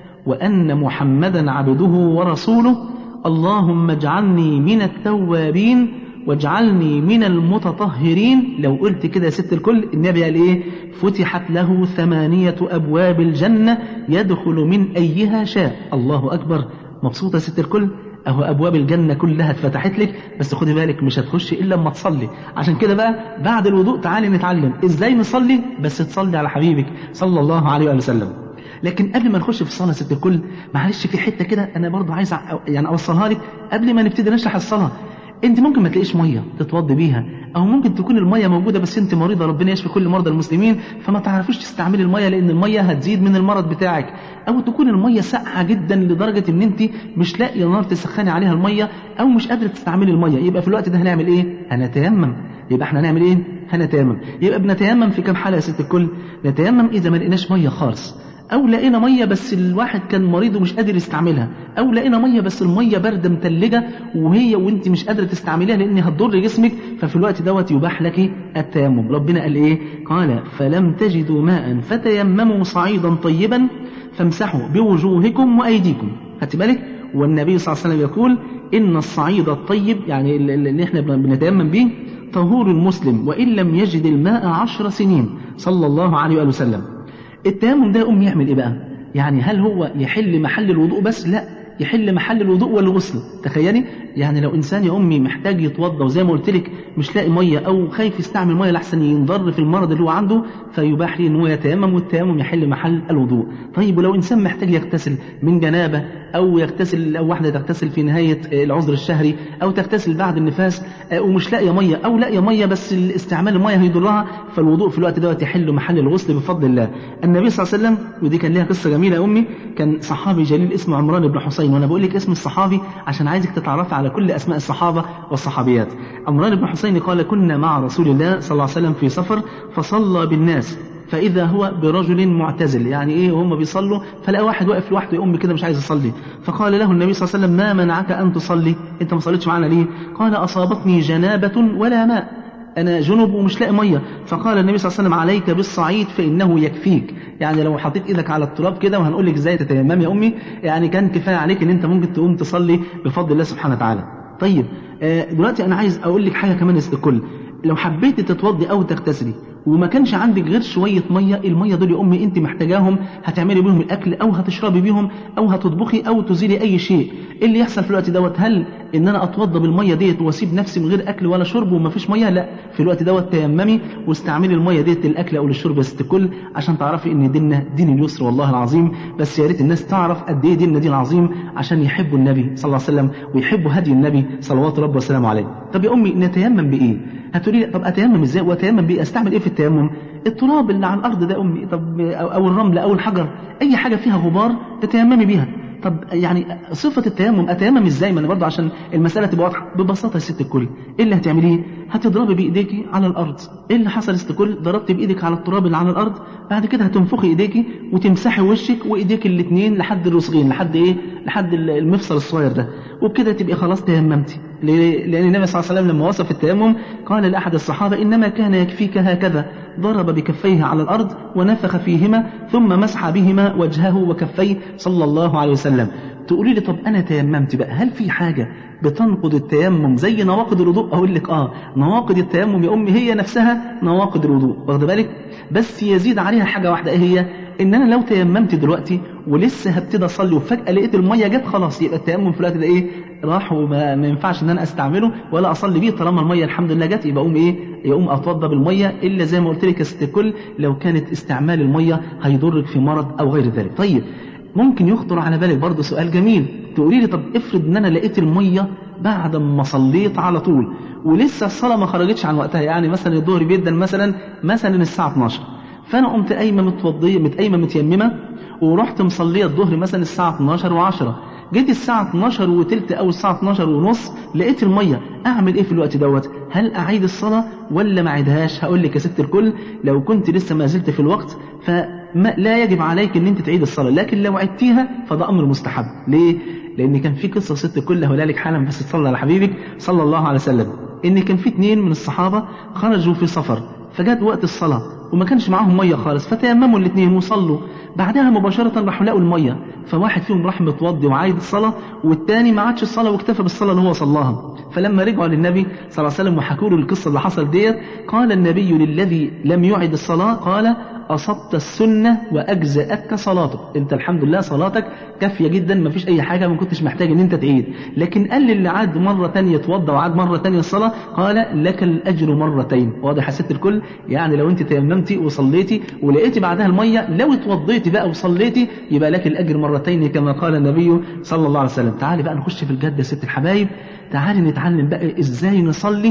وأن محمدا عبده ورسوله اللهم اجعلني من التوابين واجعلني من المتطهرين لو قلت كده يا ست الكل النبي قال ايه فتحت له ثمانية أبواب الجنة يدخل من أيها شاء الله أكبر مبسوطة يا ست الكل أهو أبواب الجنة كلها اتفتحت لك بس خدي بالك مش هتخش إلا لما تصلي عشان كده بقى بعد الوضوء تعالي نتعلم إزاي نصلي بس تصلي على حبيبك صلى الله عليه وآله وسلم لكن قبل ما نخش في الصلاة ست الكل معلش في حتة كده أنا برضو عايز أ- يعني أوصلها لك قبل ما نبتدي نشرح الصلاة انت ممكن ما تلاقيش ميه تتوضي بيها او ممكن تكون الميه موجوده بس انت مريضه ربنا يشفي كل مرضى المسلمين فما تعرفوش تستعملي الميه لان الميه هتزيد من المرض بتاعك او تكون الميه ساقعه جدا لدرجه ان انت مش لاقيه نار تسخني عليها الميه او مش قادره تستعملي الميه يبقى في الوقت ده هنعمل ايه هنتيمم يبقى احنا هنعمل ايه هنتيمم يبقى بنتيمم في كام حاله يا ست الكل نتيمم اذا ما لقيناش ميه خالص او لقينا ميه بس الواحد كان مريض ومش قادر يستعملها او لقينا ميه بس الميه بارده متلجه وهي وانت مش قادره تستعمليها لان هتضر جسمك ففي الوقت دوت يباح لك التيمم ربنا قال ايه قال فلم تجدوا ماء فتيمموا صعيدا طيبا فامسحوا بوجوهكم وايديكم خدت بالك والنبي صلى الله عليه وسلم يقول ان الصعيد الطيب يعني اللي احنا بنتيمم به طهور المسلم وان لم يجد الماء عشر سنين صلى الله عليه وآله وسلم التيمم ده يقوم يعمل ايه بقى يعني هل هو يحل محل الوضوء بس لا يحل محل الوضوء والغسل تخيلي يعني لو انسان يا امي محتاج يتوضا وزي ما قلت لك مش لاقي ميه او خايف يستعمل ميه لحسن ينضر في المرض اللي هو عنده فيباح لي ان هو يتيمم والتيمم يحل محل الوضوء طيب ولو انسان محتاج يغتسل من جنابه او يغتسل او واحده تغتسل في نهايه العذر الشهري او تغتسل بعد النفاس ومش لاقيه ميه او لاقيه ميه بس استعمال الميه هيضرها فالوضوء في الوقت دوت يحل محل الغسل بفضل الله النبي صلى الله عليه وسلم ودي كان ليها قصه جميله يا امي كان صحابي جليل اسمه عمران بن حسين وانا بقول لك اسم الصحابي عشان عايزك تتعرفي على كل اسماء الصحابه والصحابيات عمران بن حسين قال كنا مع رسول الله صلى الله عليه وسلم في سفر فصلى بالناس فإذا هو برجل معتزل يعني إيه وهم بيصلوا فلقى واحد واقف لوحده يقوم كده مش عايز يصلي فقال له النبي صلى الله عليه وسلم ما منعك أن تصلي أنت ما صليتش معنا ليه قال أصابتني جنابة ولا ماء أنا جنب ومش لاقي مية فقال النبي صلى الله عليه وسلم عليك بالصعيد فإنه يكفيك يعني لو حطيت إيدك على التراب كده وهنقول لك إزاي تتيمم يا أمي يعني كان كفاية عليك إن أنت ممكن تقوم تصلي بفضل الله سبحانه وتعالى طيب دلوقتي أنا عايز أقول لك حاجة كمان الكل لو حبيتي تتوضي أو تغتسلي وما كانش عندك غير شوية مية المية دول يا أمي أنت محتاجاهم هتعملي بيهم الأكل أو هتشربي بيهم أو هتطبخي أو تزيلي أي شيء إيه اللي يحصل في الوقت دوت هل إن أنا أتوضى بالمية ديت وأسيب نفسي من غير أكل ولا شرب وما فيش مية لا في الوقت دوت تيممي واستعملي المية ديت للأكل أو للشرب بس كل عشان تعرفي إن ديننا دين اليسر والله العظيم بس يا ريت الناس تعرف قد إيه ديننا دين عظيم عشان يحبوا النبي صلى الله عليه وسلم ويحبوا هدي النبي صلوات ربه وسلامه عليه طب يا أمي نتيمم بإيه هتقولي لي طب أتيمم إزاي وأتيمم بإيه أستعمل إيه في التيمم التراب اللي على الارض ده امي طب او الرمل او الحجر اي حاجه فيها غبار تتيممي بيها طب يعني صفة التيمم أتيمم إزاي ما أنا برضه عشان المسألة تبقى واضحة ببساطة يا ست الكل إيه اللي هتعمليه؟ هتضربي بإيديكي على الأرض إيه اللي حصل يا ست الكل؟ ضربتي بإيدك على التراب اللي على الأرض بعد كده هتنفخي إيديكي وتمسحي وشك وإيديك الاتنين لحد الرسغين لحد إيه؟ لحد المفصل الصغير ده وبكده تبقي خلاص تيممتي لأن النبي صلى الله عليه وسلم لما وصف التيمم قال لأحد الصحابة إنما كان يكفيك هكذا ضرب بكفيه على الأرض ونفخ فيهما ثم مسح بهما وجهه وكفيه صلى الله عليه وسلم تقولي لي طب انا تيممت بقى هل في حاجه بتنقض التيمم زي نواقض الوضوء اقول لك اه نواقض التيمم يا امي هي نفسها نواقض الوضوء واخد بالك بس يزيد عليها حاجه واحده ايه هي ان انا لو تيممت دلوقتي ولسه هبتدي اصلي وفجاه لقيت الميه جت خلاص يبقى التيمم في الوقت ده ايه راح وما ما ينفعش ان انا استعمله ولا اصلي بيه طالما الميه الحمد لله جت يبقى اقوم ايه يقوم اتوضى بالميه الا زي ما قلت لك يا ست الكل لو كانت استعمال الميه هيضرك في مرض او غير ذلك طيب ممكن يخطر على بالك برضه سؤال جميل تقولي لي طب افرض ان انا لقيت الميه بعد ما صليت على طول ولسه الصلاه ما خرجتش عن وقتها يعني مثلا الظهر بيدن مثلا مثلا الساعه 12 فانا قمت قايمه متوضيه متقايمه متيممه ورحت مصليه الظهر مثلا الساعه 12 و10 جيت الساعة 12 وتلت أو الساعة 12 ونص لقيت المية أعمل إيه في الوقت دوت؟ هل أعيد الصلاة ولا ما أعيدهاش؟ هقول لك يا ست الكل لو كنت لسه ما زلت في الوقت فما لا يجب عليك إن أنت تعيد الصلاة، لكن لو عدتيها فده أمر مستحب، ليه؟ لأن كان في قصة ست الكل هقولها لك حالا بس تصلي على حبيبك صلى الله عليه وسلم، إن كان في اتنين من الصحابة خرجوا في سفر، فجات وقت الصلاة وما كانش معاهم مية خالص فتيمموا الاثنين وصلوا بعدها مباشرة راحوا لقوا المية فواحد فيهم راح متوضي وعايد الصلاة والتاني ما عادش الصلاة واكتفى بالصلاة اللي هو صلاها فلما رجعوا للنبي صلى الله عليه وسلم وحكوا له القصة اللي حصل ديت قال النبي للذي لم يعد الصلاة قال أصبت السنة وأجزأتك صلاتك أنت الحمد لله صلاتك كافية جدا ما فيش أي حاجة ما كنتش محتاج أن أنت تعيد لكن قال للي عاد مرة تانية توضى وعاد مرة تانية الصلاة قال لك الأجر مرتين واضح يا ست الكل يعني لو أنت تيممتي وصليتي ولقيتي بعدها المية لو اتوضيتي بقى وصليتي يبقى لك الأجر مرتين كما قال النبي صلى الله عليه وسلم تعالي بقى نخش في الجد يا ست الحبايب تعالي نتعلم بقى إزاي نصلي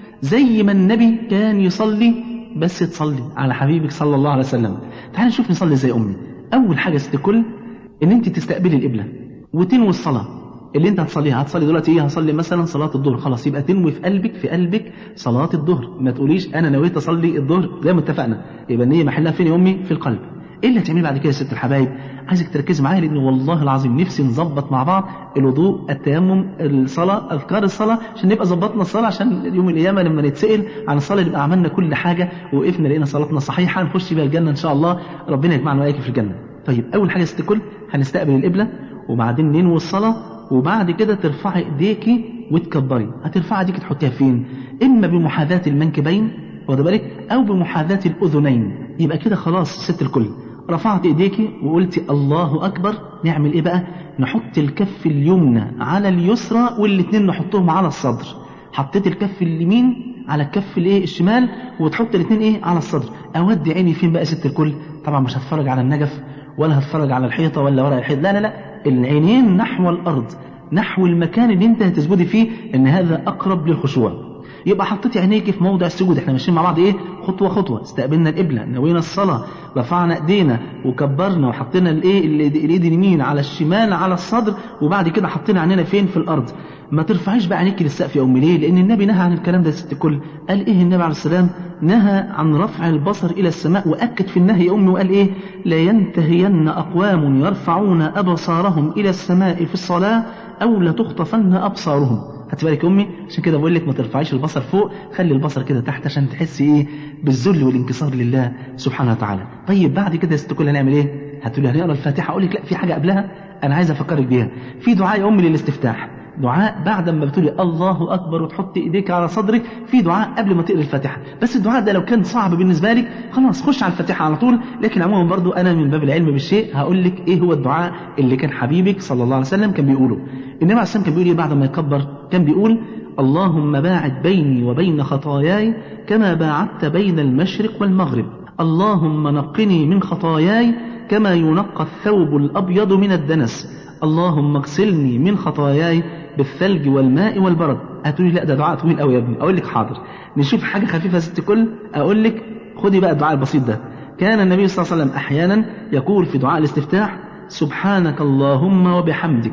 زي ما النبي كان يصلي بس تصلي على حبيبك صلى الله عليه وسلم تعالي نشوف نصلي زي أمي أول حاجة ست الكل إن أنت تستقبلي القبلة وتنوي الصلاة اللي انت هتصليها هتصلي دلوقتي ايه هصلي مثلا صلاه الظهر خلاص يبقى تنوي في قلبك في قلبك صلاه الظهر ما تقوليش انا نويت اصلي الظهر زي ما اتفقنا يبقى النيه محلها فين يا امي في القلب ايه اللي هتعمليه بعد كده يا ست الحبايب عايزك تركزي معايا لان والله العظيم نفسي نظبط مع بعض الوضوء التيمم الصلاه اذكار الصلاه عشان نبقى ظبطنا الصلاه عشان يوم القيامه لما نتسال عن الصلاه نبقى عملنا كل حاجه ووقفنا لقينا صلاتنا صحيحه نخش بيها الجنه ان شاء الله ربنا يجمعنا واياك في الجنه طيب اول حاجه يا ست الكل هنستقبل القبله وبعدين ننوي الصلاه وبعد كده ترفعي ايديكي وتكبري هترفعي ايديك تحطيها فين اما بمحاذاه المنكبين واخد بالك او بمحاذاه الاذنين يبقى كده خلاص ست الكل رفعت ايديكي وقلتي الله اكبر نعمل ايه بقى نحط الكف اليمنى على اليسرى والاثنين نحطهم على الصدر حطيت الكف اليمين على الكف الايه الشمال وتحط الاثنين ايه على الصدر اودي عيني فين بقى ست الكل طبعا مش هتفرج على النجف ولا هتفرج على الحيطه ولا ورق الحيط لا لا لا العينين نحو الارض نحو المكان اللي انت هتسجدي فيه ان هذا اقرب للخشوع يبقى حطيتي عينيك في موضع السجود احنا ماشيين مع بعض ايه خطوه خطوه استقبلنا القبله نوينا الصلاه رفعنا ايدينا وكبرنا وحطينا الايه الايد اليمين على الشمال على الصدر وبعد كده حطينا عينينا فين في الارض ما ترفعيش بقى عينيك للسقف يا امي ليه لان النبي نهى عن الكلام ده يا ست الكل قال ايه النبي عليه السلام نهى عن رفع البصر الى السماء واكد في النهي يا امي وقال ايه لا ينتهين اقوام يرفعون ابصارهم الى السماء في الصلاه او لتخطفن ابصارهم خدت بالك يا امي عشان كده بقول لك ما ترفعيش البصر فوق خلي البصر كده تحت عشان تحسي ايه بالذل والانكسار لله سبحانه وتعالى طيب بعد كده يا ست الكل هنعمل ايه هتقولي هنقرا الفاتحه اقول لك لا في حاجه قبلها انا عايز افكرك بيها في دعاء يا امي للاستفتاح دعاء بعد ما بتقولي الله اكبر وتحطي ايديك على صدرك في دعاء قبل ما تقري الفاتحه بس الدعاء ده لو كان صعب بالنسبه لك خلاص خش على الفاتحه على طول لكن عموما برضو انا من باب العلم بالشيء هقول لك ايه هو الدعاء اللي كان حبيبك صلى الله عليه وسلم كان بيقوله النبي عليه السلام كان بيقول ايه بعد ما يكبر كان بيقول اللهم باعد بيني وبين خطاياي كما باعدت بين المشرق والمغرب اللهم نقني من خطاياي كما ينقى الثوب الابيض من الدنس اللهم اغسلني من خطاياي بالثلج والماء والبرد هتقولي لا ده دعاء طويل قوي يا ابني اقول لك حاضر نشوف حاجه خفيفه يا ست الكل اقول لك خدي بقى الدعاء البسيط ده كان النبي صلى الله عليه وسلم احيانا يقول في دعاء الاستفتاح سبحانك اللهم وبحمدك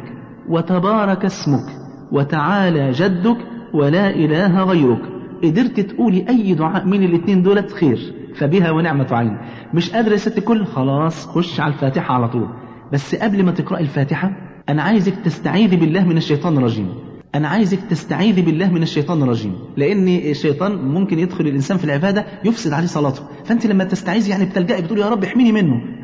وتبارك اسمك وتعالى جدك ولا اله غيرك قدرت تقولي اي دعاء من الاثنين دولت خير فبها ونعمة عين مش قادرة يا ست الكل خلاص خش على الفاتحة على طول بس قبل ما تقرأي الفاتحة أنا عايزك تستعيذي بالله من الشيطان الرجيم أنا عايزك تستعيذي بالله من الشيطان الرجيم لأن الشيطان ممكن يدخل الإنسان في العبادة يفسد عليه صلاته فأنت لما تستعيذي يعني بتلجأي بتقول يا رب احميني منه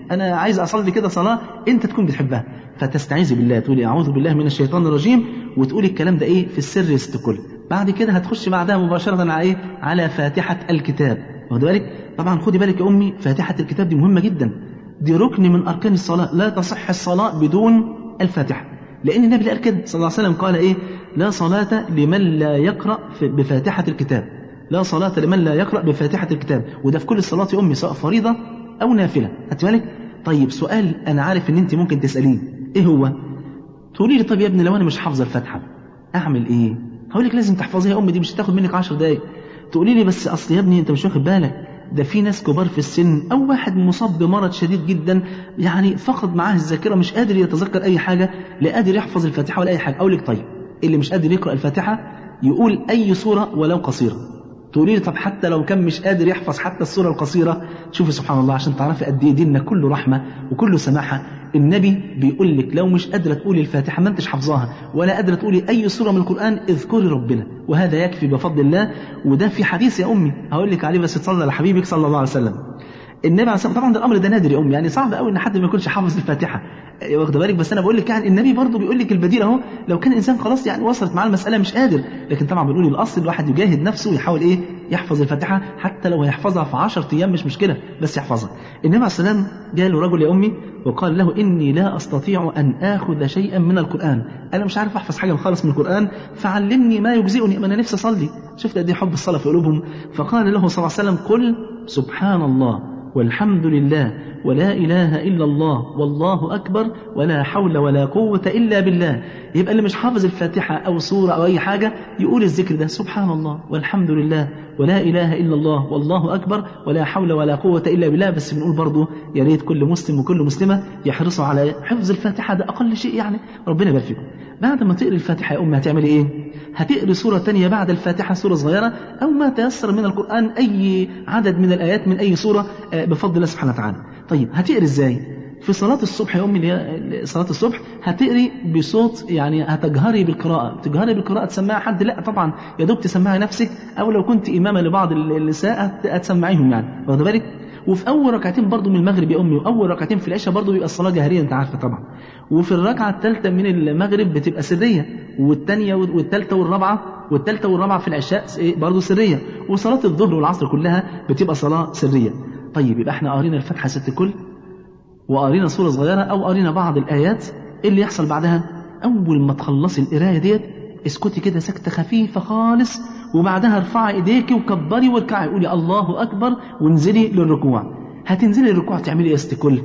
انا عايز اصلي كده صلاه انت تكون بتحبها فتستعيذي بالله تقولي اعوذ بالله من الشيطان الرجيم وتقولي الكلام ده ايه في السر يستكل بعد كده هتخش بعدها مباشره على ايه على فاتحه الكتاب واخد بالك طبعا خدي بالك يا امي فاتحه الكتاب دي مهمه جدا دي ركن من اركان الصلاه لا تصح الصلاه بدون الفاتحه لان النبي قال كده صلى الله عليه وسلم قال ايه لا صلاه لمن لا يقرا في- بفاتحه الكتاب لا صلاة لمن لا يقرأ بفاتحة الكتاب وده في كل الصلاة يا أمي سواء فريضة أو نافلة خدت بالك طيب سؤال أنا عارف إن أنت ممكن تسأليه إيه هو تقولي لي طب يا ابني لو أنا مش حافظة الفاتحة أعمل إيه هقول لك لازم تحفظيها يا أمي دي مش هتاخد منك عشر دقايق تقولي لي بس أصل يا ابني أنت مش واخد بالك ده في ناس كبار في السن أو واحد مصاب بمرض شديد جدا يعني فقد معاه الذاكرة مش قادر يتذكر أي حاجة لا قادر يحفظ الفاتحة ولا أي حاجة أقول لك طيب اللي مش قادر يقرأ الفاتحة يقول أي سورة ولو قصيرة تقولي لي طب حتى لو كان مش قادر يحفظ حتى السورة القصيرة شوفي سبحان الله عشان تعرفي قد ايه ديننا كله رحمة وكله سماحة النبي بيقول لك لو مش قادرة تقولي الفاتحة ما انتش حافظاها ولا قادرة تقولي أي سورة من القرآن اذكري ربنا وهذا يكفي بفضل الله وده في حديث يا أمي هقول لك عليه بس تصلي على حبيبك صلى الله عليه وسلم النبي عليه الصلاه طبعا ده الامر ده نادر يا امي يعني صعب قوي ان حد ما يكونش حافظ الفاتحه واخد بالك بس انا بقول لك يعني النبي برضه بيقول لك البديل اهو لو كان انسان خلاص يعني وصلت معاه المساله مش قادر لكن طبعا بنقول الاصل الواحد يجاهد نفسه ويحاول ايه يحفظ الفاتحه حتى لو هيحفظها في 10 ايام مش مشكله بس يحفظها النبي عليه السلام جاء له رجل يا امي وقال له اني لا استطيع ان اخذ شيئا من القران انا مش عارف احفظ حاجه خالص من القران فعلمني ما يجزئني ما انا نفسي اصلي شفت قد ايه حب الصلاه في قلوبهم فقال له صلى الله عليه وسلم قل سبحان الله والحمد لله ولا إله إلا الله والله أكبر ولا حول ولا قوة إلا بالله يبقى اللي مش حافظ الفاتحة أو سورة أو أي حاجة يقول الذكر ده سبحان الله والحمد لله ولا إله إلا الله والله أكبر ولا حول ولا قوة إلا بالله بس بنقول برضه يا ريت كل مسلم وكل مسلمة يحرصوا على حفظ الفاتحة ده أقل شيء يعني ربنا يبارك فيكم بعد ما تقري الفاتحة يا أمي هتعملي إيه؟ هتقري سورة تانية بعد الفاتحة سورة صغيرة أو ما تيسر من القرآن أي عدد من الآيات من أي سورة آه، بفضل الله سبحانه وتعالى طيب هتقري إزاي في صلاة الصبح يا أمي اللي هي صلاة الصبح هتقري بصوت يعني هتجهري بالقراءة تجهري بالقراءة تسمعها حد لا طبعا يا دوب تسمعي نفسك أو لو كنت إمامة لبعض النساء هت- هتسمعيهم يعني واخد بالك وفي اول ركعتين برضو من المغرب يا امي واول ركعتين في العشاء برضو بيبقى الصلاه جهريه انت عارفه طبعا وفي الركعه الثالثه من المغرب بتبقى سريه والثانيه والثالثه والرابعه والثالثه والرابعه في العشاء إيه برضو سريه وصلاه الظهر والعصر كلها بتبقى صلاه سريه طيب يبقى احنا قارينا الفاتحه ست الكل وقارينا سوره صغيره او قارينا بعض الايات إيه اللي يحصل بعدها اول ما تخلصي القرايه ديت اسكتي كده سكتة خفيفة خالص وبعدها ارفعي ايديكي وكبري واركعي قولي الله أكبر وانزلي للركوع هتنزلي الركوع تعملي ايه يا ست كل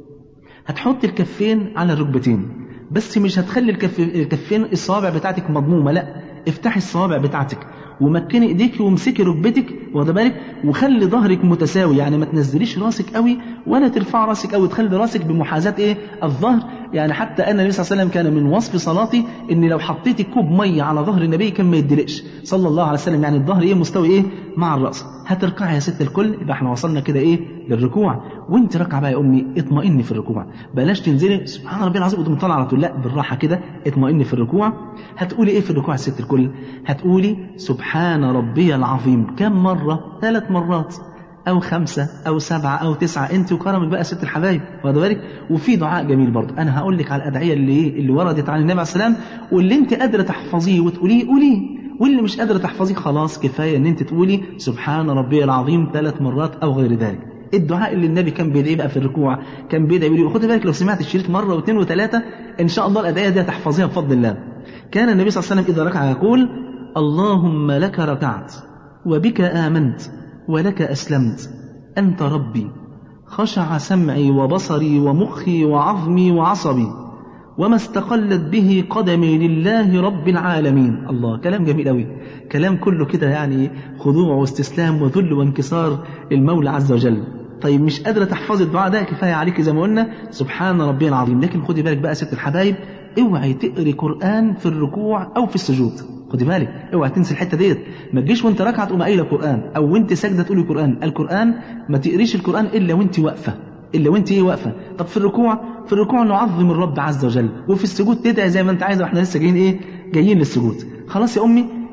هتحطي الكفين على الركبتين بس مش هتخلي الكف... الكفين الصوابع بتاعتك مضمومة لا افتحي الصوابع بتاعتك ومكني ايديك وامسكي ركبتك واخده بالك وخلي ظهرك متساوي يعني ما تنزليش راسك قوي ولا ترفع راسك قوي تخلي راسك بمحاذاه ايه الظهر يعني حتى ان النبي صلى الله عليه وسلم كان من وصف صلاتي ان لو حطيتي كوب ميه على ظهر النبي كان ما يدلقش صلى الله عليه وسلم يعني الظهر ايه مستوي ايه مع الراس هتركعي يا ست الكل يبقى احنا وصلنا كده ايه للركوع وانت راكعه بقى يا امي اطمئني في الركوع بلاش تنزلي سبحان ربي العظيم وتقومي طالعه على طول لا بالراحه كده اطمئني في الركوع هتقولي ايه في الركوع يا ست الكل هتقولي سبحان ربي العظيم كم مره ثلاث مرات او خمسه او سبعه او تسعه انت وكرمك بقى ست الحبايب واخد بالك وفي دعاء جميل برضه انا هقول لك على الادعيه اللي ايه اللي وردت عن النبي عليه السلام واللي انت قادره تحفظيه وتقوليه قوليه واللي مش قادره تحفظيه خلاص كفايه ان انت تقولي سبحان ربي العظيم ثلاث مرات او غير ذلك الدعاء اللي النبي كان بيدعيه بقى في الركوع كان بيدعي يقول خدي بالك لو سمعت الشريط مره واثنين وثلاثه ان شاء الله الادعيه دي هتحفظيها بفضل الله كان النبي صلى الله عليه وسلم اذا ركع يقول اللهم لك ركعت وبك امنت ولك اسلمت انت ربي خشع سمعي وبصري ومخي وعظمي وعصبي وما استقلت به قدمي لله رب العالمين الله كلام جميل قوي كلام كله كده يعني خضوع واستسلام وذل وانكسار للمولى عز وجل طيب مش قادرة تحفظي الدعاء ده كفاية عليك زي ما قلنا سبحان ربي العظيم لكن خدي بالك بقى ست الحبايب اوعي تقري قرآن في الركوع أو في السجود خدي بالك اوعي تنسي الحته ديت ما تجيش وانت راكعه تقوم قايله قران او وانت ساجده تقولي قران القران ما تقريش القران الا وانت واقفه الا وانت ايه واقفه طب في الركوع في الركوع نعظم الرب عز وجل وفي السجود تدعي زي ما انت عايزه واحنا لسه جايين ايه جايين للسجود خلاص يا امي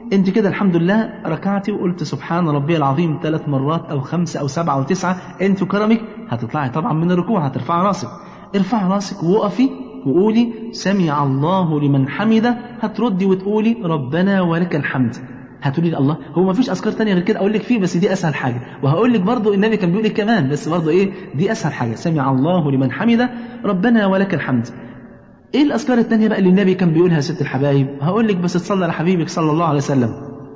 انت كده الحمد لله ركعتي وقلت سبحان ربي العظيم ثلاث مرات او خمسه او سبعه او تسعه انت وكرمك هتطلعي طبعا من الركوع هترفعي راسك ارفعي راسك ووقفي وقولي سمع الله لمن حمده هتردي وتقولي ربنا ولك الحمد هتقولي لي الله هو ما فيش اذكار تانية غير كده اقول لك فيه بس دي اسهل حاجه وهقول لك برضه النبي كان بيقول لك كمان بس برضه ايه دي اسهل حاجه سمع الله لمن حمده ربنا ولك الحمد ايه الاذكار التانية بقى اللي النبي كان بيقولها يا ست الحبايب هقول لك بس تصلي على حبيبك صلى الله عليه وسلم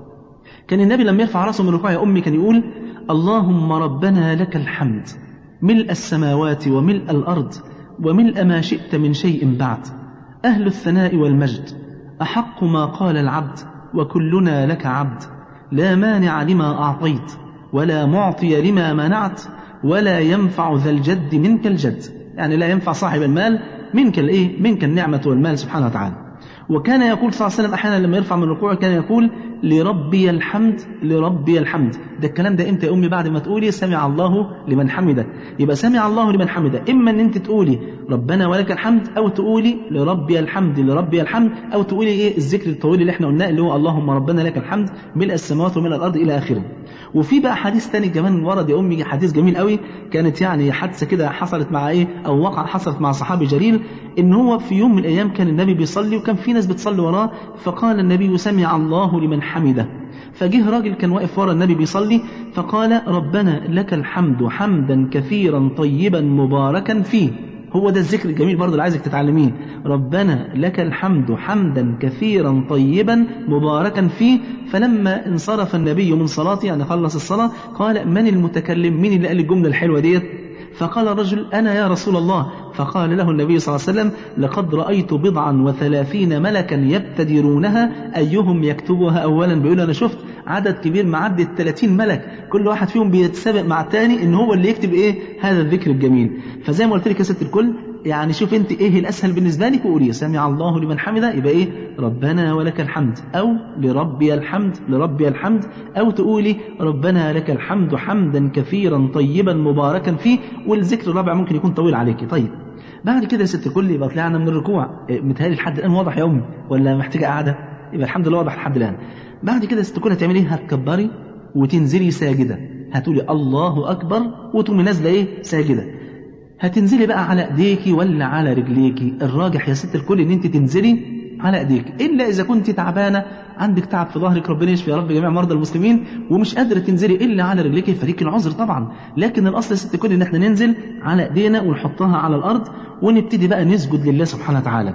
كان النبي لما يرفع راسه من الركوع يا امي كان يقول اللهم ربنا لك الحمد ملء السماوات وملء الارض وملء ما شئت من شيء بعد اهل الثناء والمجد احق ما قال العبد وكلنا لك عبد لا مانع لما اعطيت ولا معطي لما منعت ولا ينفع ذا الجد منك الجد يعني لا ينفع صاحب المال منك الايه منك النعمه والمال سبحانه وتعالى وكان يقول صلى الله عليه وسلم احيانا لما يرفع من الركوع كان يقول لربي الحمد لربي الحمد ده الكلام ده امتى يا امي بعد ما تقولي سمع الله لمن حمده يبقى سمع الله لمن حمده اما ان انت تقولي ربنا ولك الحمد او تقولي لربي الحمد لربي الحمد او تقولي ايه الذكر الطويل اللي احنا قلناه اللي هو اللهم ربنا لك الحمد ملء السماوات وملء الارض الى اخره وفي بقى حديث تاني كمان ورد يا امي حديث جميل قوي كانت يعني حادثه كده حصلت مع ايه او وقع حصلت مع صحابي جليل ان هو في يوم من الايام كان النبي بيصلي وكان في ناس بتصلي وراه فقال النبي سمع الله لمن حمده فجه راجل كان واقف ورا النبي بيصلي فقال ربنا لك الحمد حمدا كثيرا طيبا مباركا فيه هو ده الذكر الجميل برضه اللي عايزك تتعلميه ربنا لك الحمد حمدا كثيرا طيبا مباركا فيه فلما انصرف النبي من صلاته يعني خلص الصلاة قال من المتكلم مين اللي قال الجملة الحلوة ديت فقال الرجل أنا يا رسول الله فقال له النبي صلى الله عليه وسلم لقد رأيت بضعا وثلاثين ملكا يبتدرونها أيهم يكتبها أولا بيقول أنا شفت عدد كبير معدي ال 30 ملك كل واحد فيهم بيتسابق مع الثاني ان هو اللي يكتب ايه هذا الذكر الجميل فزي ما قلت لك يا ست الكل يعني شوف انت ايه الاسهل بالنسبه لك وقولي سمع الله لمن حمده يبقى ايه ربنا ولك الحمد او لربي الحمد لربي الحمد او تقولي ربنا لك الحمد حمدا كثيرا طيبا مباركا فيه والذكر الرابع ممكن يكون طويل عليكي طيب بعد كده يا ست الكل يبقى طلعنا من الركوع متهيألي لحد الان واضح يا امي ولا محتاجه قاعده يبقى الحمد لله واضح لحد الان بعد كده ست الكل هتعملي ايه هتكبري وتنزلي ساجده هتقولي الله اكبر وتقومي نازله ايه ساجده هتنزلي بقى على ايديكي ولا على رجليكي الراجح يا ست الكل ان انت تنزلي على ايديك الا اذا كنت تعبانه عندك تعب في ظهرك ربنا يشفي يا رب جميع مرضى المسلمين ومش قادره تنزلي الا على رجليك فليك العذر طبعا لكن الاصل يا ست الكل ان احنا ننزل على ايدينا ونحطها على الارض ونبتدي بقى نسجد لله سبحانه وتعالى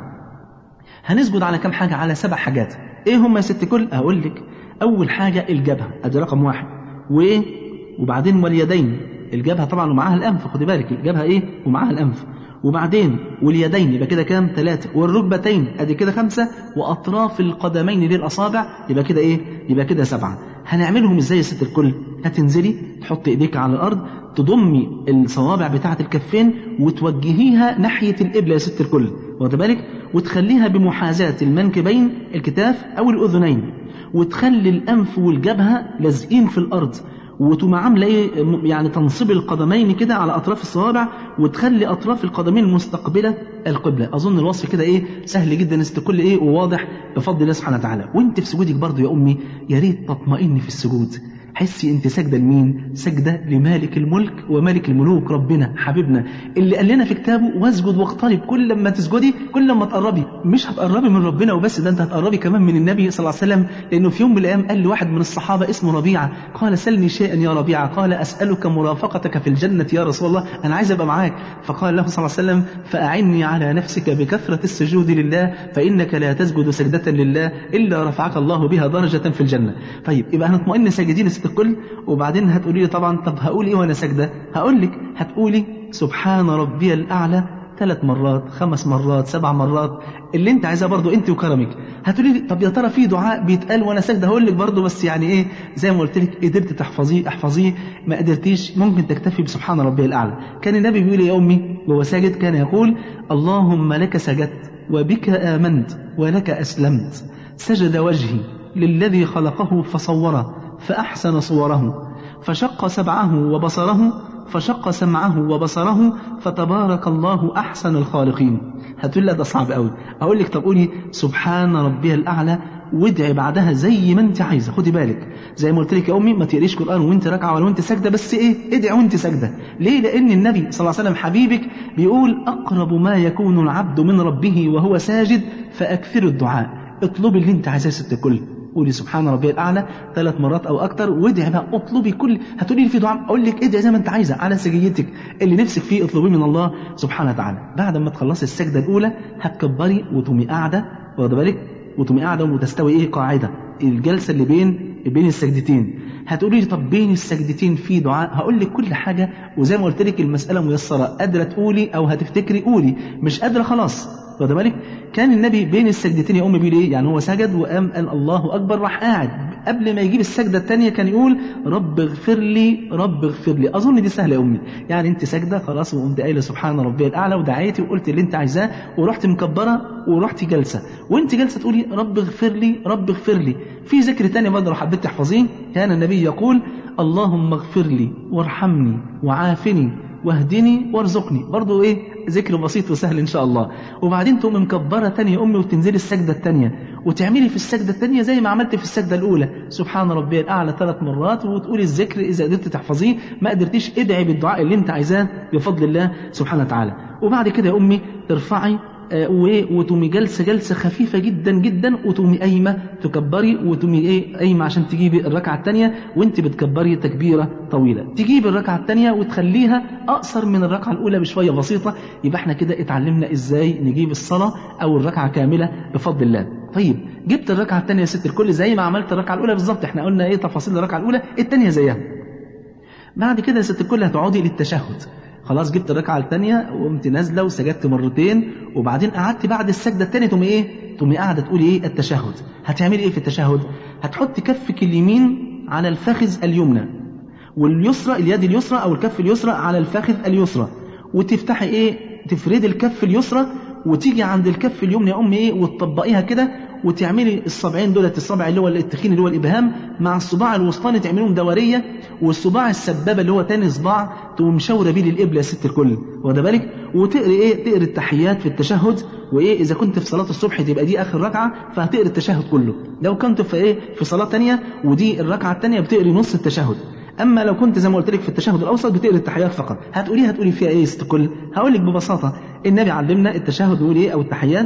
هنسجد على كم حاجه على سبع حاجات ايه هم يا ست الكل اقول لك اول حاجه الجبهه ادي رقم واحد وايه وبعدين واليدين الجبهه طبعا ومعاها الانف خدي بالك الجبهه ايه ومعاها الانف وبعدين واليدين يبقى كده كام ثلاثة والركبتين ادي كده خمسة واطراف القدمين للاصابع يبقى كده ايه يبقى كده سبعة هنعملهم ازاي يا ست الكل هتنزلي تحطي ايديك على الارض تضمي الصوابع بتاعة الكفين وتوجهيها ناحية القبلة يا ست الكل واخد بالك وتخليها بمحاذاة المنكبين الكتاف او الاذنين وتخلي الانف والجبهة لازقين في الارض وتقوم عامله ايه يعني تنصب القدمين كده على اطراف الصوابع وتخلي اطراف القدمين مستقبله القبله اظن الوصف كده ايه سهل جدا استكل ايه وواضح بفضل الله سبحانه وتعالى وانت في سجودك برضه يا امي يا ريت تطمئني في السجود حسي انت ساجده لمين ساجده لمالك الملك ومالك الملوك ربنا حبيبنا اللي قال لنا في كتابه واسجد واقترب كل لما تسجدي كل لما تقربي مش هتقربي من ربنا وبس ده انت هتقربي كمان من النبي صلى الله عليه وسلم لانه في يوم من الايام قال لواحد من الصحابه اسمه ربيعه قال سلني شيئا يا ربيعه قال اسالك مرافقتك في الجنه يا رسول الله انا عايز ابقى معاك فقال له صلى الله عليه وسلم فاعني على نفسك بكثره السجود لله فانك لا تسجد سجده لله الا رفعك الله بها درجه في الجنه طيب يبقى هنطمئن ساجدين ست الكل وبعدين هتقولي لي طبعا طب هقول ايه وانا ساجده هقول لك هتقولي سبحان ربي الاعلى ثلاث مرات خمس مرات سبع مرات اللي انت عايزاه برضو انت وكرمك هتقولي لي طب يا ترى في دعاء بيتقال وانا ساجده هقول لك برضو بس يعني ايه زي ما قلت لك قدرت تحفظيه احفظيه ما قدرتيش ممكن تكتفي بسبحان ربي الاعلى كان النبي بيقول يا امي وهو ساجد كان يقول اللهم لك سجدت وبك امنت ولك اسلمت سجد وجهي للذي خلقه فصوره فأحسن صوره فشق سبعه وبصره فشق سمعه وبصره فتبارك الله أحسن الخالقين هتقول لا ده صعب قوي أقول لك طب قولي سبحان ربي الأعلى وادعي بعدها زي ما انت عايزه خدي بالك زي ما قلت لك يا امي ما تقريش قران وانت راكعه ولا وانت ساجده بس ايه ادعي وانت ساجده ليه لان النبي صلى الله عليه وسلم حبيبك بيقول اقرب ما يكون العبد من ربه وهو ساجد فاكثر الدعاء اطلبي اللي انت عايزاه يا ست الكل قولي سبحان ربي الاعلى ثلاث مرات او اكتر وادعي بقى اطلبي كل هتقولي لي في دعاء اقول لك ادعي زي ما انت عايزه على سجيتك اللي نفسك فيه اطلبيه من الله سبحانه وتعالى بعد ما تخلصي السجده الاولى هتكبري وتقومي قاعده واخده بالك وتقومي قاعده وتستوي ايه قاعده الجلسه اللي بين بين السجدتين هتقولي لي طب بين السجدتين في دعاء هقول لك كل حاجه وزي ما قلت لك المساله ميسره قادره تقولي او هتفتكري قولي مش قادره خلاص واخد بالك كان النبي بين السجدتين يا امي بيقول ايه يعني هو سجد وقام قال الله اكبر راح قاعد قبل ما يجيب السجده الثانيه كان يقول رب اغفر لي رب اغفر لي اظن دي سهله يا امي يعني انت ساجده خلاص وقمت قايله سبحان ربي الاعلى ودعيتي وقلت اللي انت عايزاه ورحت مكبره ورحت جلسه وانت جلسه تقولي رب اغفر لي رب اغفر لي في ذكر تاني برضه لو حبيت تحفظيه كان النبي يقول اللهم اغفر لي وارحمني وعافني واهدني وارزقني برضو ايه ذكر بسيط وسهل ان شاء الله وبعدين تقوم مكبره تاني يا امي وتنزلي السجده الثانيه وتعملي في السجده الثانيه زي ما عملت في السجده الاولى سبحان ربي الاعلى ثلاث مرات وتقولي الذكر اذا قدرت تحفظيه ما قدرتيش ادعي بالدعاء اللي انت عايزاه بفضل الله سبحانه وتعالى وبعد كده يا امي ترفعي وتقومي جلسه جلسه خفيفه جدا جدا وتقومي قايمه تكبري وتقومي ايه قايمه عشان تجيبي الركعه الثانيه وانت بتكبري تكبيره طويله تجيبي الركعه الثانيه وتخليها اقصر من الركعه الاولى بشويه بسيطه يبقى احنا كده اتعلمنا ازاي نجيب الصلاه او الركعه كامله بفضل الله طيب جبت الركعه الثانيه يا ست الكل زي ما عملت الركعه الاولى بالظبط احنا قلنا ايه تفاصيل الركعه الاولى الثانيه زيها بعد كده يا ست الكل هتقعدي للتشهد خلاص جبت الركعه الثانيه وقمت نازله وسجدت مرتين وبعدين قعدت بعد السجده الثانيه تقومي ايه تقومي قاعده تقولي ايه التشهد هتعملي ايه في التشهد هتحطي كفك اليمين على الفخذ اليمنى واليسرى اليد اليسرى او الكف اليسرى على الفخذ اليسرى وتفتحي ايه تفردي الكف اليسرى وتيجي عند الكف اليمنى يا امي ايه وتطبقيها كده وتعملي الصبعين دولت الصبع اللي هو التخين اللي هو الابهام مع الصباع الوسطاني تعمليهم دوريه والصباع السبابه اللي هو تاني صباع تقوم مشاوره بيه للقبله يا ست الكل واخده بالك وتقري ايه تقري التحيات في التشهد وايه اذا كنت في صلاه الصبح تبقى دي اخر ركعه فهتقري التشهد كله لو كنت في ايه في صلاه تانية ودي الركعه الثانيه بتقري نص التشهد اما لو كنت زي ما قلت لك في التشهد الاوسط بتقري التحيات فقط هتقوليها هتقولي فيها ايه يا ست الكل هقول لك ببساطه النبي علمنا التشهد يقول ايه او التحيات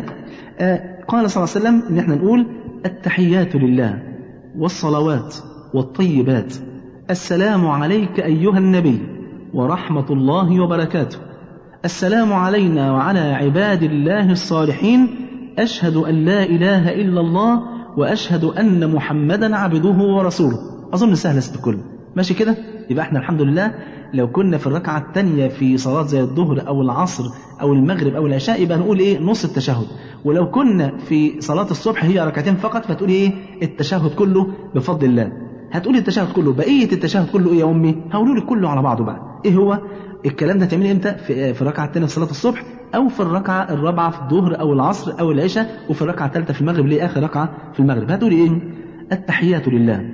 آه قال صلى الله عليه وسلم ان احنا نقول التحيات لله والصلوات والطيبات السلام عليك ايها النبي ورحمه الله وبركاته السلام علينا وعلى عباد الله الصالحين اشهد ان لا اله الا الله واشهد ان محمدا عبده ورسوله اظن سهله ست الكل ماشي كده يبقى احنا الحمد لله لو كنا في الركعة الثانية في صلاة زي الظهر أو العصر أو المغرب أو العشاء يبقى نقول إيه نص التشهد ولو كنا في صلاة الصبح هي ركعتين فقط فتقولي إيه التشهد كله بفضل الله هتقولي التشهد كله بقية التشهد كله إيه يا أمي هقوله لك كله على بعضه بقى إيه هو الكلام ده تعملي إمتى في, في الركعة الثانية في صلاة الصبح أو في الركعة الرابعة في الظهر أو العصر أو العشاء وفي الركعة الثالثة في المغرب ليه آخر ركعة في المغرب هتقولي إيه التحيات لله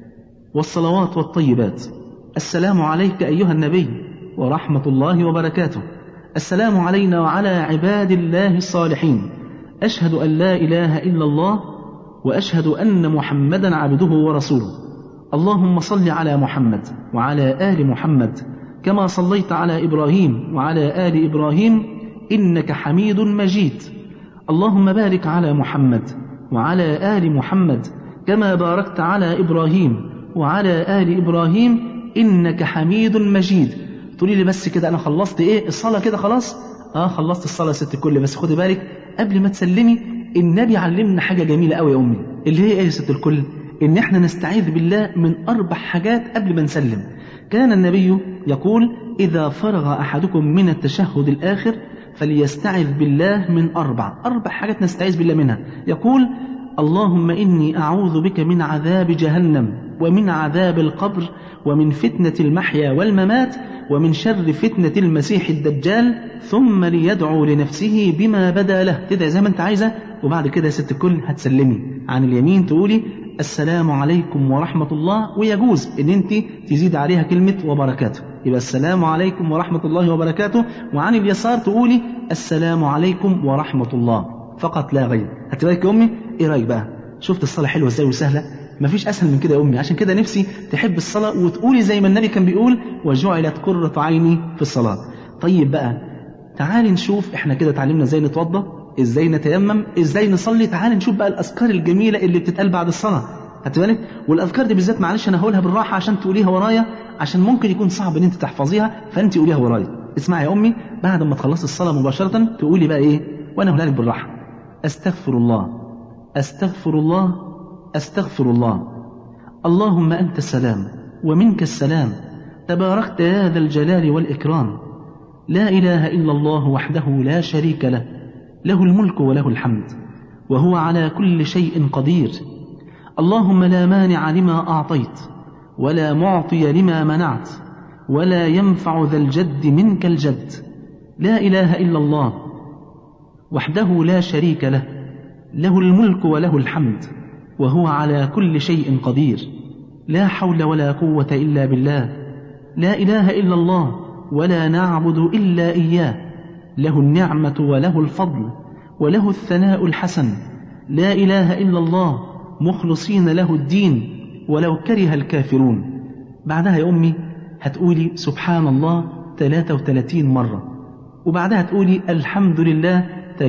والصلوات والطيبات السلام عليك أيها النبي ورحمة الله وبركاته السلام علينا وعلى عباد الله الصالحين أشهد أن لا إله إلا الله وأشهد أن محمدا عبده ورسوله اللهم صل على محمد وعلى آل محمد كما صليت على إبراهيم وعلى آل إبراهيم إنك حميد مجيد اللهم بارك على محمد وعلى آل محمد كما باركت على إبراهيم وعلى آل إبراهيم إنك حميد مجيد تقولي لي بس كده أنا خلصت إيه الصلاة كده خلاص آه خلصت الصلاة يا ست الكل بس خدي بالك قبل ما تسلمي النبي علمنا حاجة جميلة قوي يا أمي اللي هي إيه يا ست الكل إن إحنا نستعيذ بالله من أربع حاجات قبل ما نسلم كان النبي يقول إذا فرغ أحدكم من التشهد الآخر فليستعذ بالله من أربع أربع حاجات نستعيذ بالله منها يقول اللهم إني أعوذ بك من عذاب جهنم ومن عذاب القبر ومن فتنة المحيا والممات ومن شر فتنة المسيح الدجال ثم ليدعو لنفسه بما بدا له تدعي زي ما انت عايزة وبعد كده يا ست الكل هتسلمي عن اليمين تقولي السلام عليكم ورحمة الله ويجوز ان انت تزيد عليها كلمة وبركاته يبقى السلام عليكم ورحمة الله وبركاته وعن اليسار تقولي السلام عليكم ورحمة الله فقط لا غير هتبقى يا امي ايه رايك بقى شفت الصلاة حلوة ازاي وسهلة مفيش أسهل من كده يا أمي عشان كده نفسي تحب الصلاة وتقولي زي ما النبي كان بيقول وجعلت قرة عيني في الصلاة طيب بقى تعالي نشوف احنا كده اتعلمنا ازاي نتوضى ازاي نتيمم ازاي نصلي تعالي نشوف بقى الأذكار الجميلة اللي بتتقال بعد الصلاة خدت بالك والاذكار دي بالذات معلش انا هقولها بالراحه عشان تقوليها ورايا عشان ممكن يكون صعب ان انت تحفظيها فانت قوليها ورايا اسمعي يا امي بعد ما تخلصي الصلاه مباشره تقولي بقى ايه وانا هقولها لك بالراحه استغفر الله استغفر الله استغفر الله اللهم انت السلام ومنك السلام تباركت يا ذا الجلال والاكرام لا اله الا الله وحده لا شريك له له الملك وله الحمد وهو على كل شيء قدير اللهم لا مانع لما اعطيت ولا معطي لما منعت ولا ينفع ذا الجد منك الجد لا اله الا الله وحده لا شريك له له الملك وله الحمد وهو على كل شيء قدير لا حول ولا قوه الا بالله لا اله الا الله ولا نعبد الا اياه له النعمه وله الفضل وله الثناء الحسن لا اله الا الله مخلصين له الدين ولو كره الكافرون بعدها يا أمي هتقولي سبحان الله 33 مرة وبعدها تقولي الحمد لله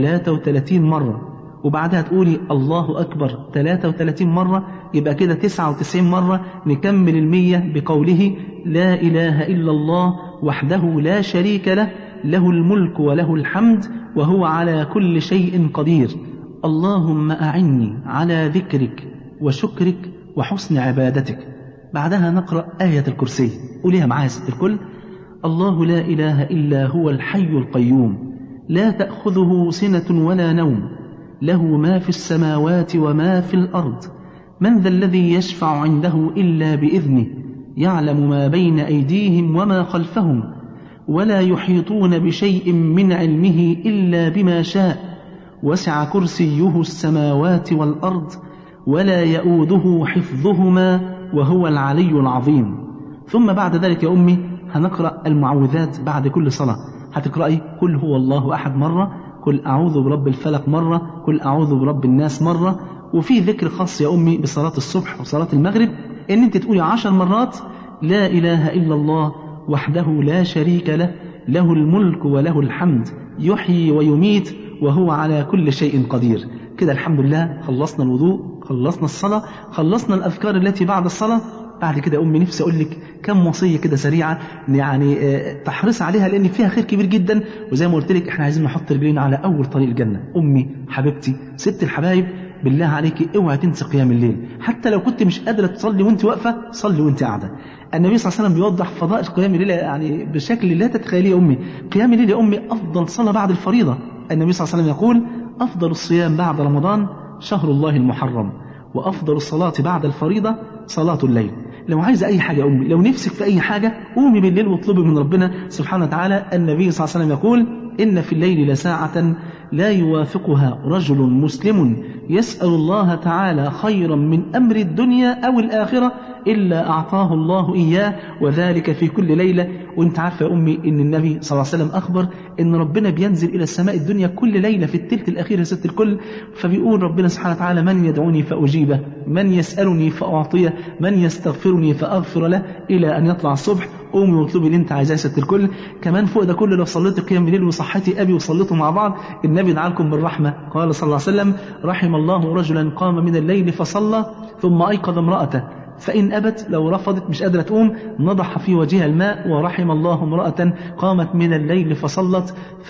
33 مرة وبعدها تقولي الله أكبر 33 مرة يبقى كده 99 مرة نكمل المية بقوله لا إله إلا الله وحده لا شريك له له الملك وله الحمد وهو على كل شيء قدير اللهم أعني على ذكرك وشكرك وحسن عبادتك بعدها نقرأ آية الكرسي قوليها معايا ست الكل الله لا إله إلا هو الحي القيوم لا تأخذه سنة ولا نوم له ما في السماوات وما في الأرض من ذا الذي يشفع عنده إلا بإذنه يعلم ما بين أيديهم وما خلفهم ولا يحيطون بشيء من علمه إلا بما شاء وسع كرسيه السماوات والأرض ولا يؤوده حفظهما وهو العلي العظيم ثم بعد ذلك يا أمي هنقرأ المعوذات بعد كل صلاة هتقرأي قل هو الله أحد مرة قل أعوذ برب الفلق مرة قل أعوذ برب الناس مرة وفي ذكر خاص يا أمي بصلاة الصبح وصلاة المغرب إن أنت تقولي عشر مرات لا إله إلا الله وحده لا شريك له له الملك وله الحمد يحيي ويميت وهو على كل شيء قدير كده الحمد لله خلصنا الوضوء خلصنا الصلاة خلصنا الأذكار التي بعد الصلاة بعد كده أمي نفسي أقول لك كم وصية كده سريعة يعني تحرص عليها لأن فيها خير كبير جدا وزي ما قلت لك إحنا عايزين نحط رجلينا على أول طريق الجنة أمي حبيبتي ست الحبايب بالله عليك اوعى تنسى قيام الليل حتى لو كنت مش قادرة تصلي وانت واقفة صلي وانت قاعدة النبي صلى الله عليه وسلم بيوضح فضائل قيام الليل يعني بشكل لا تتخيليه يا أمي قيام الليل يا أمي أفضل صلاة بعد الفريضة النبي صلى الله عليه وسلم يقول أفضل الصيام بعد رمضان شهر الله المحرم وأفضل الصلاة بعد الفريضة صلاة الليل لو عايزة أي حاجة يا أمي لو نفسك في أي حاجة قومي بالليل واطلبي من ربنا سبحانه وتعالى النبي صلى الله عليه وسلم يقول إن في الليل لساعة لا يوافقها رجل مسلم يسأل الله تعالى خيرا من أمر الدنيا أو الآخرة إلا أعطاه الله إياه وذلك في كل ليلة وانت عارفة يا أمي إن النبي صلى الله عليه وسلم أخبر إن ربنا بينزل إلى السماء الدنيا كل ليلة في التلت الأخير يا ست الكل فبيقول ربنا سبحانه وتعالى من يدعوني فأجيبه من يسألني فأعطيه من يستغفرني فأغفر له إلى أن يطلع الصبح قومي واطلبي اللي انت عايزاه يا ست الكل كمان فوق ده كله لو صليت قيام الليل وصحتي ابي وصليتوا مع بعض النبي دعالكم بالرحمه قال صلى الله عليه وسلم رحم الله رجلا قام من الليل فصلى ثم ايقظ امراته فإن أبت لو رفضت مش قادرة تقوم نضح في وجهها الماء ورحم الله امرأة قامت من الليل فصلت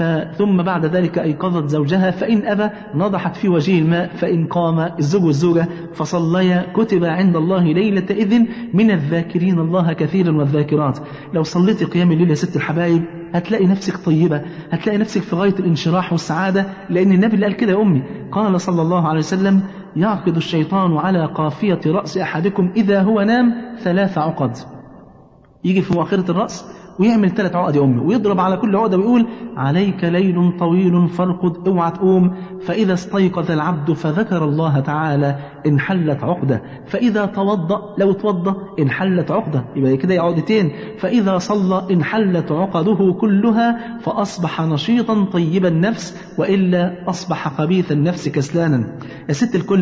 ثم بعد ذلك أيقظت زوجها فإن أبى نضحت في وجهه الماء فإن قام الزوج والزوجة فصليا كتب عند الله ليلة إذن من الذاكرين الله كثيرا والذاكرات لو صليت قيام الليل يا ست الحبايب هتلاقي نفسك طيبة هتلاقي نفسك في غاية الانشراح والسعادة لأن النبي اللي قال كده يا أمي قال صلى الله عليه وسلم يعقد الشيطان على قافية رأس أحدكم إذا هو نام ثلاث عقد يجي في مؤخرة الرأس ويعمل ثلاث عقد يا أمي ويضرب على كل عقدة ويقول عليك ليل طويل فارقد اوعى تقوم فإذا استيقظ العبد فذكر الله تعالى انحلت عقدة فإذا توضأ لو توضأ انحلت عقدة يبقى كده عقدتين فإذا صلى انحلت عقده كلها فأصبح نشيطا طيب النفس وإلا أصبح خبيث النفس كسلانا يا ست الكل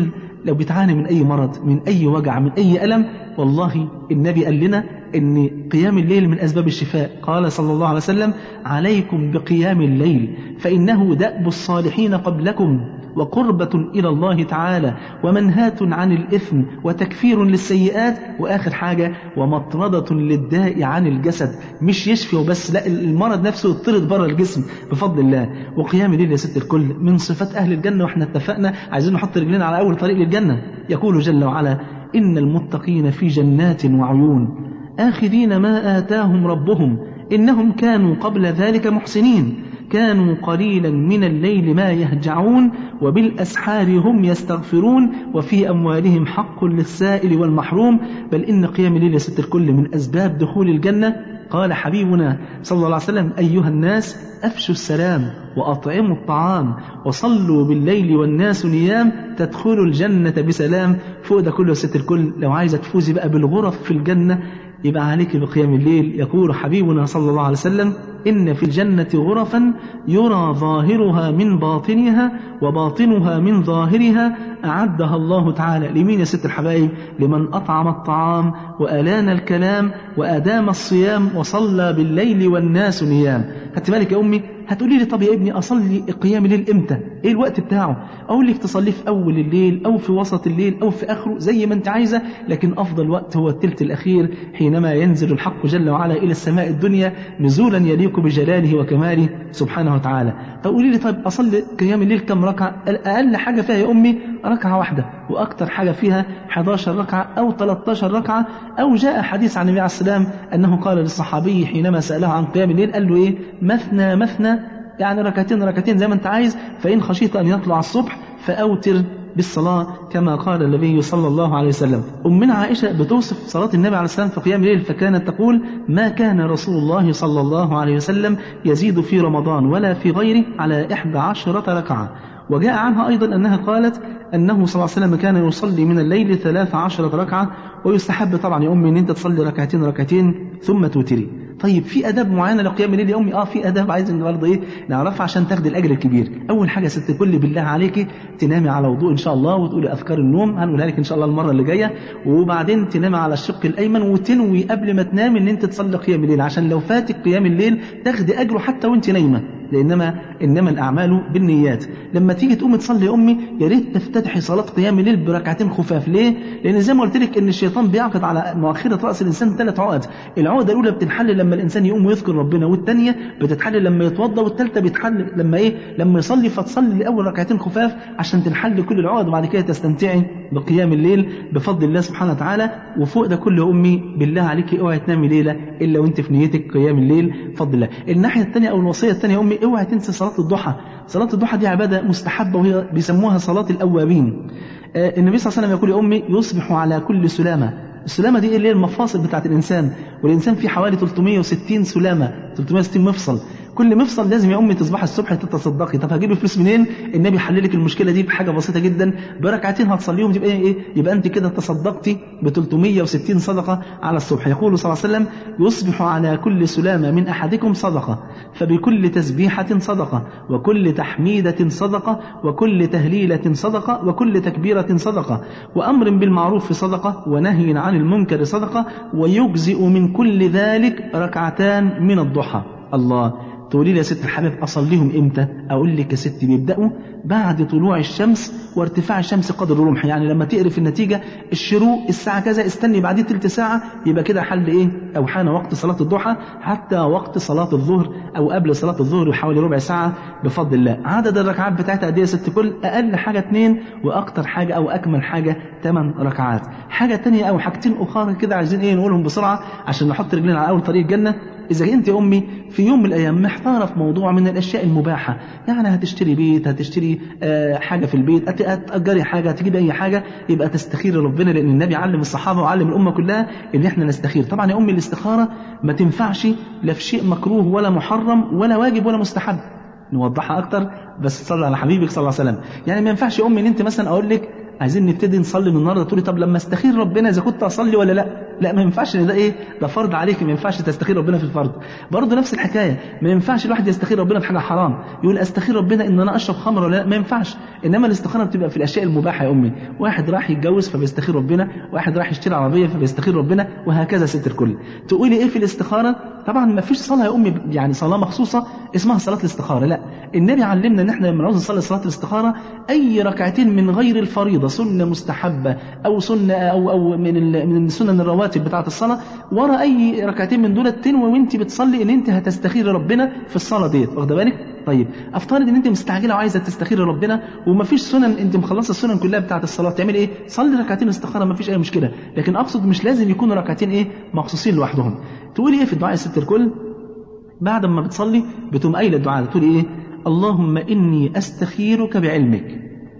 لو بتعاني من أي مرض من أي وجع من أي ألم والله النبي قال لنا أن قيام الليل من أسباب الشفاء قال صلى الله عليه وسلم عليكم بقيام الليل فإنه دأب الصالحين قبلكم وقربة إلى الله تعالى ومنهاة عن الإثم وتكفير للسيئات وآخر حاجة ومطردة للداء عن الجسد مش يشفي وبس لا المرض نفسه يطرد بره الجسم بفضل الله وقيام الليل يا ست الكل من صفات أهل الجنة وإحنا اتفقنا عايزين نحط رجلنا على أول طريق للجنة يقول جل وعلا إن المتقين في جنات وعيون آخذين ما آتاهم ربهم إنهم كانوا قبل ذلك محسنين كانوا قليلا من الليل ما يهجعون وبالأسحار هم يستغفرون وفي أموالهم حق للسائل والمحروم بل إن قيام الليل يا ست الكل من أسباب دخول الجنة قال حبيبنا صلى الله عليه وسلم أيها الناس أفشوا السلام وأطعموا الطعام وصلوا بالليل والناس نيام تدخلوا الجنة بسلام فوق ده كله يا ست الكل لو عايزة تفوزي بقى بالغرف في الجنة يبقى عليك بقيام الليل يقول حبيبنا صلى الله عليه وسلم إن في الجنة غرفا يرى ظاهرها من باطنها وباطنها من ظاهرها أعدها الله تعالى لمين يا ست الحبايب لمن أطعم الطعام وألان الكلام وأدام الصيام وصلى بالليل والناس نيام خدت بالك يا أمي هتقولي لي طب يا ابني أصلي قيام الليل إمتى إيه الوقت بتاعه أقول لك تصليه في أول الليل أو في وسط الليل أو في آخره زي ما أنت عايزة لكن أفضل وقت هو الثلث الأخير حينما ينزل الحق جل وعلا إلى السماء الدنيا نزولا يليق بجلاله وكماله سبحانه وتعالى تقولي لي طيب أصلي قيام الليل كم ركعة أقل حاجة فيها يا أمي ركعة واحدة وأكثر حاجة فيها 11 ركعة أو 13 ركعة أو جاء حديث عن النبي عليه السلام أنه قال للصحابي حينما سأله عن قيام الليل قال له إيه مثنى مثنى يعني ركعتين ركعتين زي ما أنت عايز فإن خشيت أن يطلع الصبح فأوتر بالصلاة كما قال النبي صلى الله عليه وسلم أمنا عائشة بتوصف صلاة النبي عليه السلام في قيام الليل فكانت تقول ما كان رسول الله صلى الله عليه وسلم يزيد في رمضان ولا في غيره على إحدى عشرة ركعة وجاء عنها أيضا أنها قالت أنه صلى الله عليه وسلم كان يصلي من الليل ثلاث عشرة ركعة ويستحب طبعا يا أمي أن أنت تصلي ركعتين ركعتين ثم توتري طيب في اداب معينه لقيام الليل يا امي اه في اداب عايز برضه ايه نعرفها عشان تاخدي الاجر الكبير اول حاجه ست كل بالله عليكي تنامي على وضوء ان شاء الله وتقولي اذكار النوم هنقولها لك ان شاء الله المره اللي جايه وبعدين تنامي على الشق الايمن وتنوي قبل ما تنامي ان انت تصلي قيام الليل عشان لو فاتك قيام الليل تاخدي اجره حتى وانت نايمه لانما انما الاعمال بالنيات لما تيجي تقوم تصلي يا امي يا ريت تفتتحي صلاه قيام الليل بركعتين خفاف ليه لان زي ما قلت لك ان الشيطان بيعقد على مؤخره راس الانسان ثلاث عقد العقده الاولى بتنحل لما الانسان يقوم ويذكر ربنا والثانيه بتتحل لما يتوضا والثالثه بتحل لما ايه لما يصلي فتصلي لاول ركعتين خفاف عشان تنحل كل العقد وبعد كده تستمتعي بقيام الليل بفضل الله سبحانه وتعالى وفوق ده كله يا امي بالله عليكي اوعي تنامي ليله الا وانت في نيتك قيام الليل بفضل الله الناحيه الثانيه او الوصيه الثانيه يا امي اوعي تنسي صلاه الضحى صلاه الضحى دي عباده مستحبه وهي بيسموها صلاه الاوابين آه النبي صلى الله عليه وسلم يقول يا امي يصبح على كل سلامه السلامه دي اللي هي المفاصل بتاعت الانسان والانسان فيه حوالي 360 سلامه 360 مفصل كل مفصل لازم يا امي تصبحي الصبح تتصدقي طب هجيب الفلوس منين النبي حل لك المشكله دي بحاجه بسيطه جدا بركعتين هتصليهم تبقى ايه يبقى انت كده تصدقتي ب 360 صدقه على الصبح يقول صلى الله عليه وسلم يصبح على كل سلامه من احدكم صدقه فبكل تسبيحه صدقه وكل تحميده صدقه وكل تهليله صدقه وكل تكبيره صدقه وامر بالمعروف صدقه ونهي عن المنكر صدقه ويجزئ من كل ذلك ركعتان من الضحى الله تقولي لي يا ست الحبيب اصليهم امتى اقول لك يا ستي بيبداوا بعد طلوع الشمس وارتفاع الشمس قدر الرمح يعني لما تقرف النتيجه الشروق الساعه كذا استني بعديه تلت ساعه يبقى كده حل ايه او حان وقت صلاه الضحى حتى وقت صلاه الظهر او قبل صلاه الظهر بحوالي ربع ساعه بفضل الله عدد الركعات بتاعتها قد ايه يا ست كل اقل حاجه اثنين واكتر حاجه او اكمل حاجه ثمان ركعات حاجه ثانيه او حاجتين اخرى كده عايزين ايه نقولهم بسرعه عشان نحط رجلنا على اول طريق الجنه إذا أنت يا أمي في يوم من الأيام محتارة في موضوع من الأشياء المباحة يعني هتشتري بيت هتشتري آه حاجة في البيت هتأجري حاجة هتجيب أي حاجة يبقى تستخير ربنا لأن النبي علم الصحابة وعلم الأمة كلها إن إحنا نستخير طبعا يا أمي الاستخارة ما تنفعش لا في شيء مكروه ولا محرم ولا واجب ولا مستحب نوضحها أكتر بس صلى على حبيبك صلى الله عليه وسلم يعني ما ينفعش يا أمي إن أنت مثلا أقول لك عايزين نبتدي نصلي من النهارده تقولي طب لما استخير ربنا اذا كنت اصلي ولا لا لا ما ينفعش ان ده ايه ده فرض عليك ما ينفعش تستخير ربنا في الفرض برضه نفس الحكايه ما ينفعش الواحد يستخير ربنا في حاجه حرام يقول استخير ربنا ان انا اشرب خمر ولا لا ما ينفعش انما الاستخاره بتبقى في الاشياء المباحه يا امي واحد راح يتجوز فبيستخير ربنا واحد راح يشتري عربيه فبيستخير ربنا وهكذا ست الكل تقولي ايه في الاستخاره طبعا ما فيش صلاه يا امي يعني صلاه مخصوصه اسمها صلاه الاستخاره لا النبي علمنا ان احنا لما نعوز نصلي صلاه الاستخاره اي ركعتين من غير الفريضه سنه مستحبه او سنه او او من ال- من السنن الرواتب بتاعه الصلاه ورا اي ركعتين من دول تنوي وانت بتصلي ان انت هتستخير ربنا في الصلاه ديت واخده بالك طيب افترض ان انت مستعجله وعايزه تستخير ربنا ومفيش سنن انت مخلصه السنن كلها بتاعه الصلاه تعمل ايه صلي ركعتين استخاره مفيش اي مشكله لكن اقصد مش لازم يكونوا ركعتين ايه مخصوصين لوحدهم تقولي ايه في الدعاء يا ست الكل بعد ما بتصلي بتقوم قايله الدعاء تقول ايه اللهم اني استخيرك بعلمك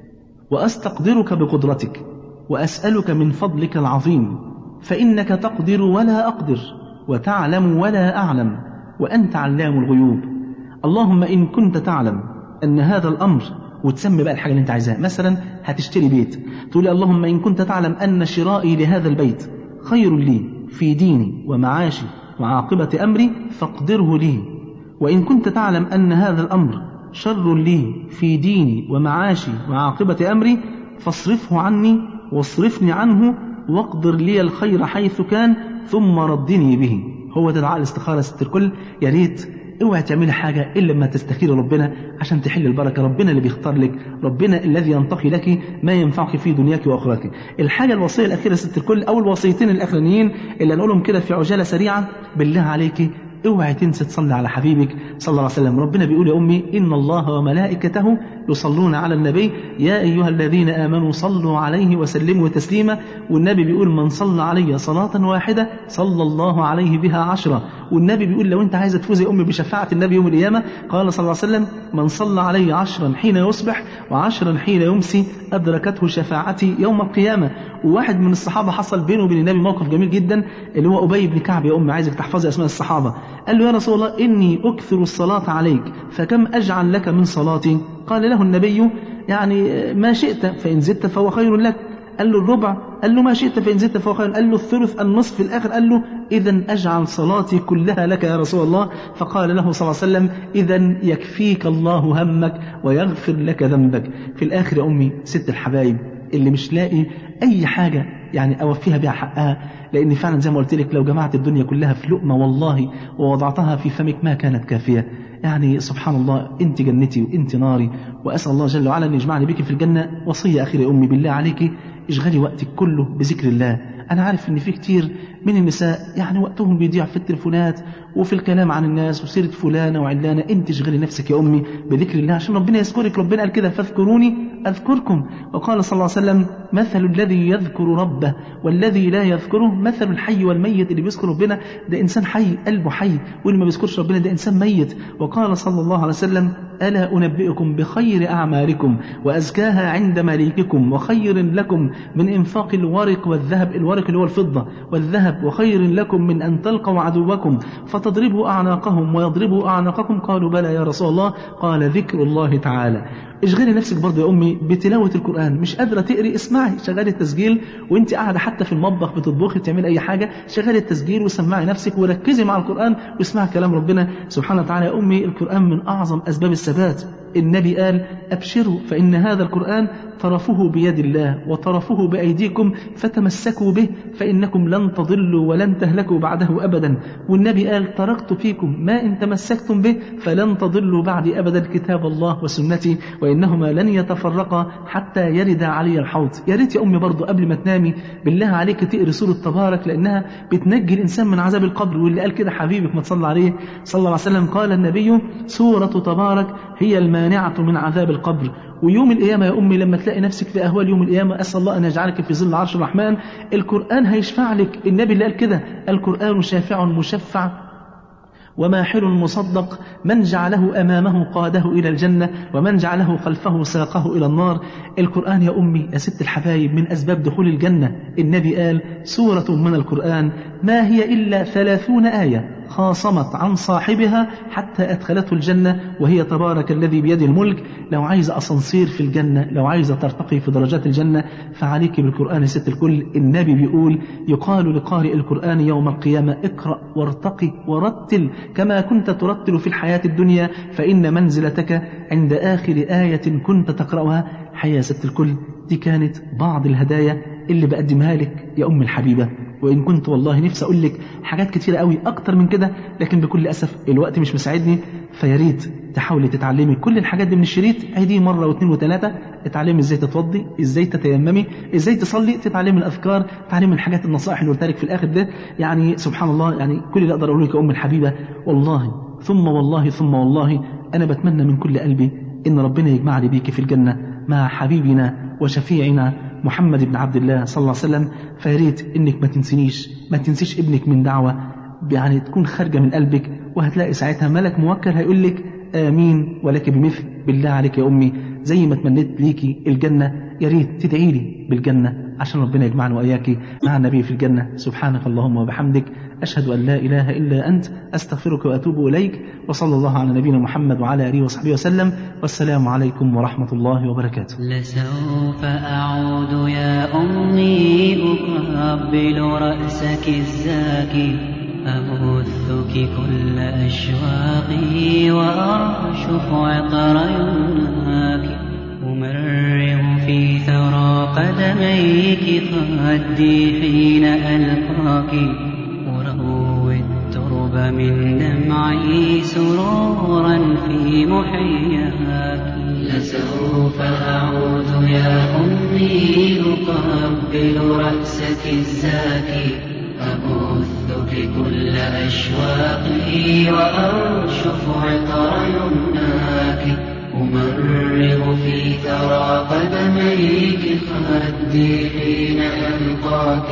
واستقدرك بقدرتك واسالك من فضلك العظيم فانك تقدر ولا اقدر وتعلم ولا اعلم وانت علام الغيوب اللهم ان كنت تعلم ان هذا الامر وتسمي بقى الحاجه اللي انت عايزاها مثلا هتشتري بيت تقول اللهم ان كنت تعلم ان شرائي لهذا البيت خير لي في ديني ومعاشي وعاقبه امري فاقدره لي وإن كنت تعلم أن هذا الأمر شر لي في ديني ومعاشي وعاقبة أمري فاصرفه عني واصرفني عنه واقدر لي الخير حيث كان ثم ردني به هو ده دعاء الاستخارة ست الكل يا ريت اوعي تعملي حاجة إلا لما تستخير ربنا عشان تحل البركة ربنا اللي بيختار لك ربنا الذي ينتقي لك ما ينفعك في دنياك وأخرتك الحاجة الوصية الأخيرة ست الكل أو الوصيتين الأخرانيين اللي نقولهم كده في عجالة سريعة بالله عليك اوعي تنسى تصلي على حبيبك صلى الله عليه وسلم ربنا بيقول يا أمي إن الله وملائكته يصلون على النبي يا أيها الذين آمنوا صلوا عليه وسلموا تسليما والنبي بيقول من صلى علي صلاة واحدة صلى الله عليه بها عشرة والنبي بيقول لو أنت عايزة تفوزي يا أمي بشفاعة النبي يوم القيامة قال صلى الله عليه وسلم من صلى علي عشرا حين يصبح وعشرا حين يمسي أدركته شفاعتي يوم القيامة وواحد من الصحابة حصل بينه وبين النبي موقف جميل جدا اللي هو أبي بن كعب يا أمي عايزك تحفظي أسماء الصحابة قال له يا رسول الله إني أكثر الصلاة عليك فكم أجعل لك من صلاتي قال له النبي يعني ما شئت فإن زدت فهو خير لك قال له الربع قال له ما شئت فإن زدت فهو خير قال له الثلث النصف في الآخر قال له إذا أجعل صلاتي كلها لك يا رسول الله فقال له صلى الله عليه وسلم إذا يكفيك الله همك ويغفر لك ذنبك في الآخر يا أمي ست الحبايب اللي مش لاقي أي حاجة يعني أوفيها بها حقها لأن فعلا زي ما قلت لك لو جمعت الدنيا كلها في لقمة والله ووضعتها في فمك ما كانت كافية يعني سبحان الله أنت جنتي وأنت ناري وأسأل الله جل وعلا أن يجمعني بك في الجنة وصية أخيرة يا أمي بالله عليك اشغلي وقتك كله بذكر الله أنا عارف إن في كتير من النساء يعني وقتهم بيضيع في التليفونات وفي الكلام عن الناس وسيرة فلانة وعلانة أنت اشغلي نفسك يا أمي بذكر الله عشان ربنا يذكرك ربنا قال كده فاذكروني أذكركم وقال صلى الله عليه وسلم مثل الذي يذكر ربه والذي لا يذكره مثل الحي والميت اللي بيذكر ربنا ده إنسان حي قلبه حي واللي ما بيذكرش ربنا ده إنسان ميت وقال صلى الله عليه وسلم ألا أنبئكم بخير أعمالكم وأزكاها عند مليككم وخير لكم من إنفاق الورق والذهب الورق اللي هو الفضة والذهب وخير لكم من أن تلقوا عدوكم فتضربوا أعناقهم ويضربوا أعناقكم قالوا بلى يا رسول الله قال ذكر الله تعالى اشغلي نفسك برضه يا امي بتلاوه القران مش قادره تقري اسمعي شغلي التسجيل وانت قاعده حتى في المطبخ بتطبخي بتعملي اي حاجه شغلي التسجيل وسمعي نفسك وركزي مع القران واسمعي كلام ربنا سبحانه وتعالى يا امي القران من اعظم اسباب الثبات النبي قال ابشروا فان هذا القران طرفه بيد الله وطرفه بايديكم فتمسكوا به فانكم لن تضلوا ولن تهلكوا بعده ابدا والنبي قال تركت فيكم ما ان تمسكتم به فلن تضلوا بعدي ابدا كتاب الله وسنتي وانهما لن يتفرقا حتى يرد علي الحوض يا ريت يا امي برضه قبل ما تنامي بالله عليك تقري سوره تبارك لانها بتنجي الانسان من عذاب القبر واللي قال كده حبيبك ما تصلى عليه صلى الله عليه وسلم قال النبي سوره تبارك هي المانعه من عذاب القبر ويوم القيامة يا أمي لما تلاقي نفسك في أهوال يوم القيامة أسأل الله أن يجعلك في ظل عرش الرحمن القرآن هيشفع لك النبي اللي قال كده القرآن شافع مشفع وماحل مصدق من جعله أمامه قاده إلى الجنة ومن جعله خلفه ساقه إلى النار القرآن يا أمي يا ست الحبايب من أسباب دخول الجنة النبي قال سورة من القرآن ما هي إلا ثلاثون آية خاصمت عن صاحبها حتى أدخلته الجنة وهي تبارك الذي بيده الملك لو عايزة أسانسير في الجنة لو عايزة ترتقي في درجات الجنة فعليك بالقرآن ست الكل النبي بيقول يقال لقارئ القرآن يوم القيامة اقرأ وارتقي ورتل كما كنت ترتل في الحياة الدنيا فإن منزلتك عند آخر آية كنت تقرأها حياة ست الكل دي كانت بعض الهدايا اللي بقدمها لك يا أم الحبيبة وإن كنت والله نفسي أقول لك حاجات كتيرة قوي أكتر من كده لكن بكل أسف الوقت مش مساعدني فيا ريت تحاولي تتعلمي كل الحاجات دي من الشريط عيديه مرة واثنين وثلاثة اتعلمي ازاي تتوضي ازاي تتيممي ازاي تصلي تتعلمي الأذكار تتعلمي الحاجات النصائح اللي قلت لك في الآخر ده يعني سبحان الله يعني كل اللي أقدر أقوله لك يا أم الحبيبة والله ثم والله ثم والله أنا بتمنى من كل قلبي إن ربنا يجمعني بيك في الجنة مع حبيبنا وشفيعنا محمد بن عبد الله صلى الله عليه وسلم فياريت انك ما تنسينيش ما تنسيش ابنك من دعوه يعني تكون خارجه من قلبك وهتلاقي ساعتها ملك موكل هيقول لك امين ولك بمثل بالله عليك يا امي زي ما تمنيت ليكي الجنه يا ريت تدعي لي بالجنه عشان ربنا يجمعنا واياك مع النبي في الجنه سبحانك اللهم وبحمدك اشهد ان لا اله الا انت استغفرك واتوب اليك وصلى الله على نبينا محمد وعلى اله وصحبه وسلم والسلام عليكم ورحمه الله وبركاته لسوف أعود يا أمي أقبل رأسك الزاكي أبثك كل أشواقي وأرشف عطر يمناك أمرغ في ثرى قدميك خدي حين ألقاك أروي الترب من دمعي سرورا في محياك لسوف أعود يا أمي أقبل رأسك الزاكي أبثك كل أشواقي وأرشف عطر يمناك أمرغ في ثرى قدميك خدي حين ألقاك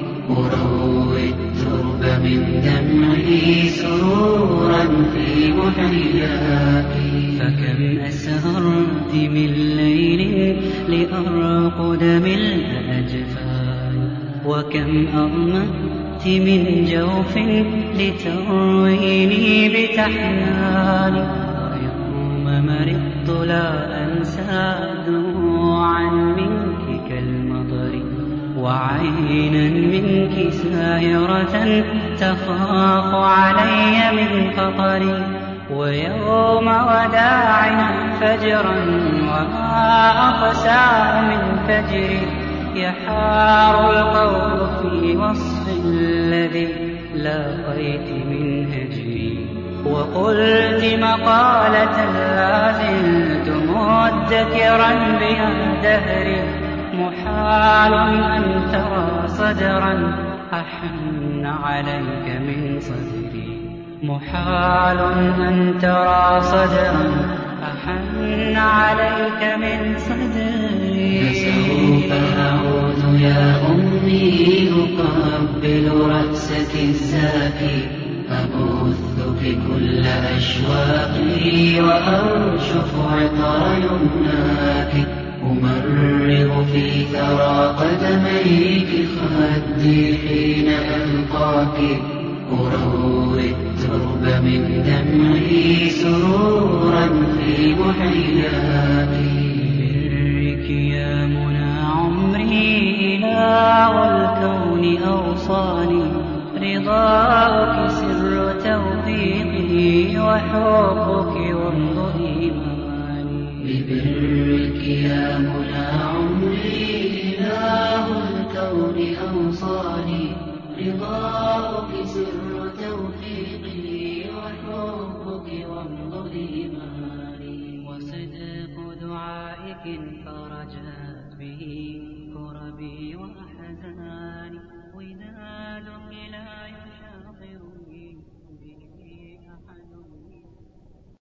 أروي الترب من دمعي سرورا في محياك فكم أسهرت من ليل لأرقد ملء أجفان وكم أغمدت من جوف لترويني بتحنان ويوم مرضت لا أنسى دموعا منك كالمطر وعينا منك سائرة تخاف علي من خطري ويوم وداعنا فجرا وما أقسى من فجري يحار القول في وصف الذي لاقيت من هجري وقلت مقالة لا زلت مدكرا بها دهري محال أن ترى صدرا أحن عليك من صدري محال أن ترى صدرا أحن عليك من صدري فسوف أعود يا أمي أقبل رأسك الزاكي أبثك كل أشواقي وأرشف عطر يمناك أمرغ في ثرى قدميك خدي حين ألقاك أروي الترب من دمعي سرورا في محياك برك يا منى عمري إله الكون أوصاني رضاك سر توفيقي وحبك وامض إيماني ببرك يا منى عمري إله الكون أوصاني رضاك سر توفيقي وحبك وامض إيماني وصدق دعائك فرجت به كربي وأحزاني وداد إلى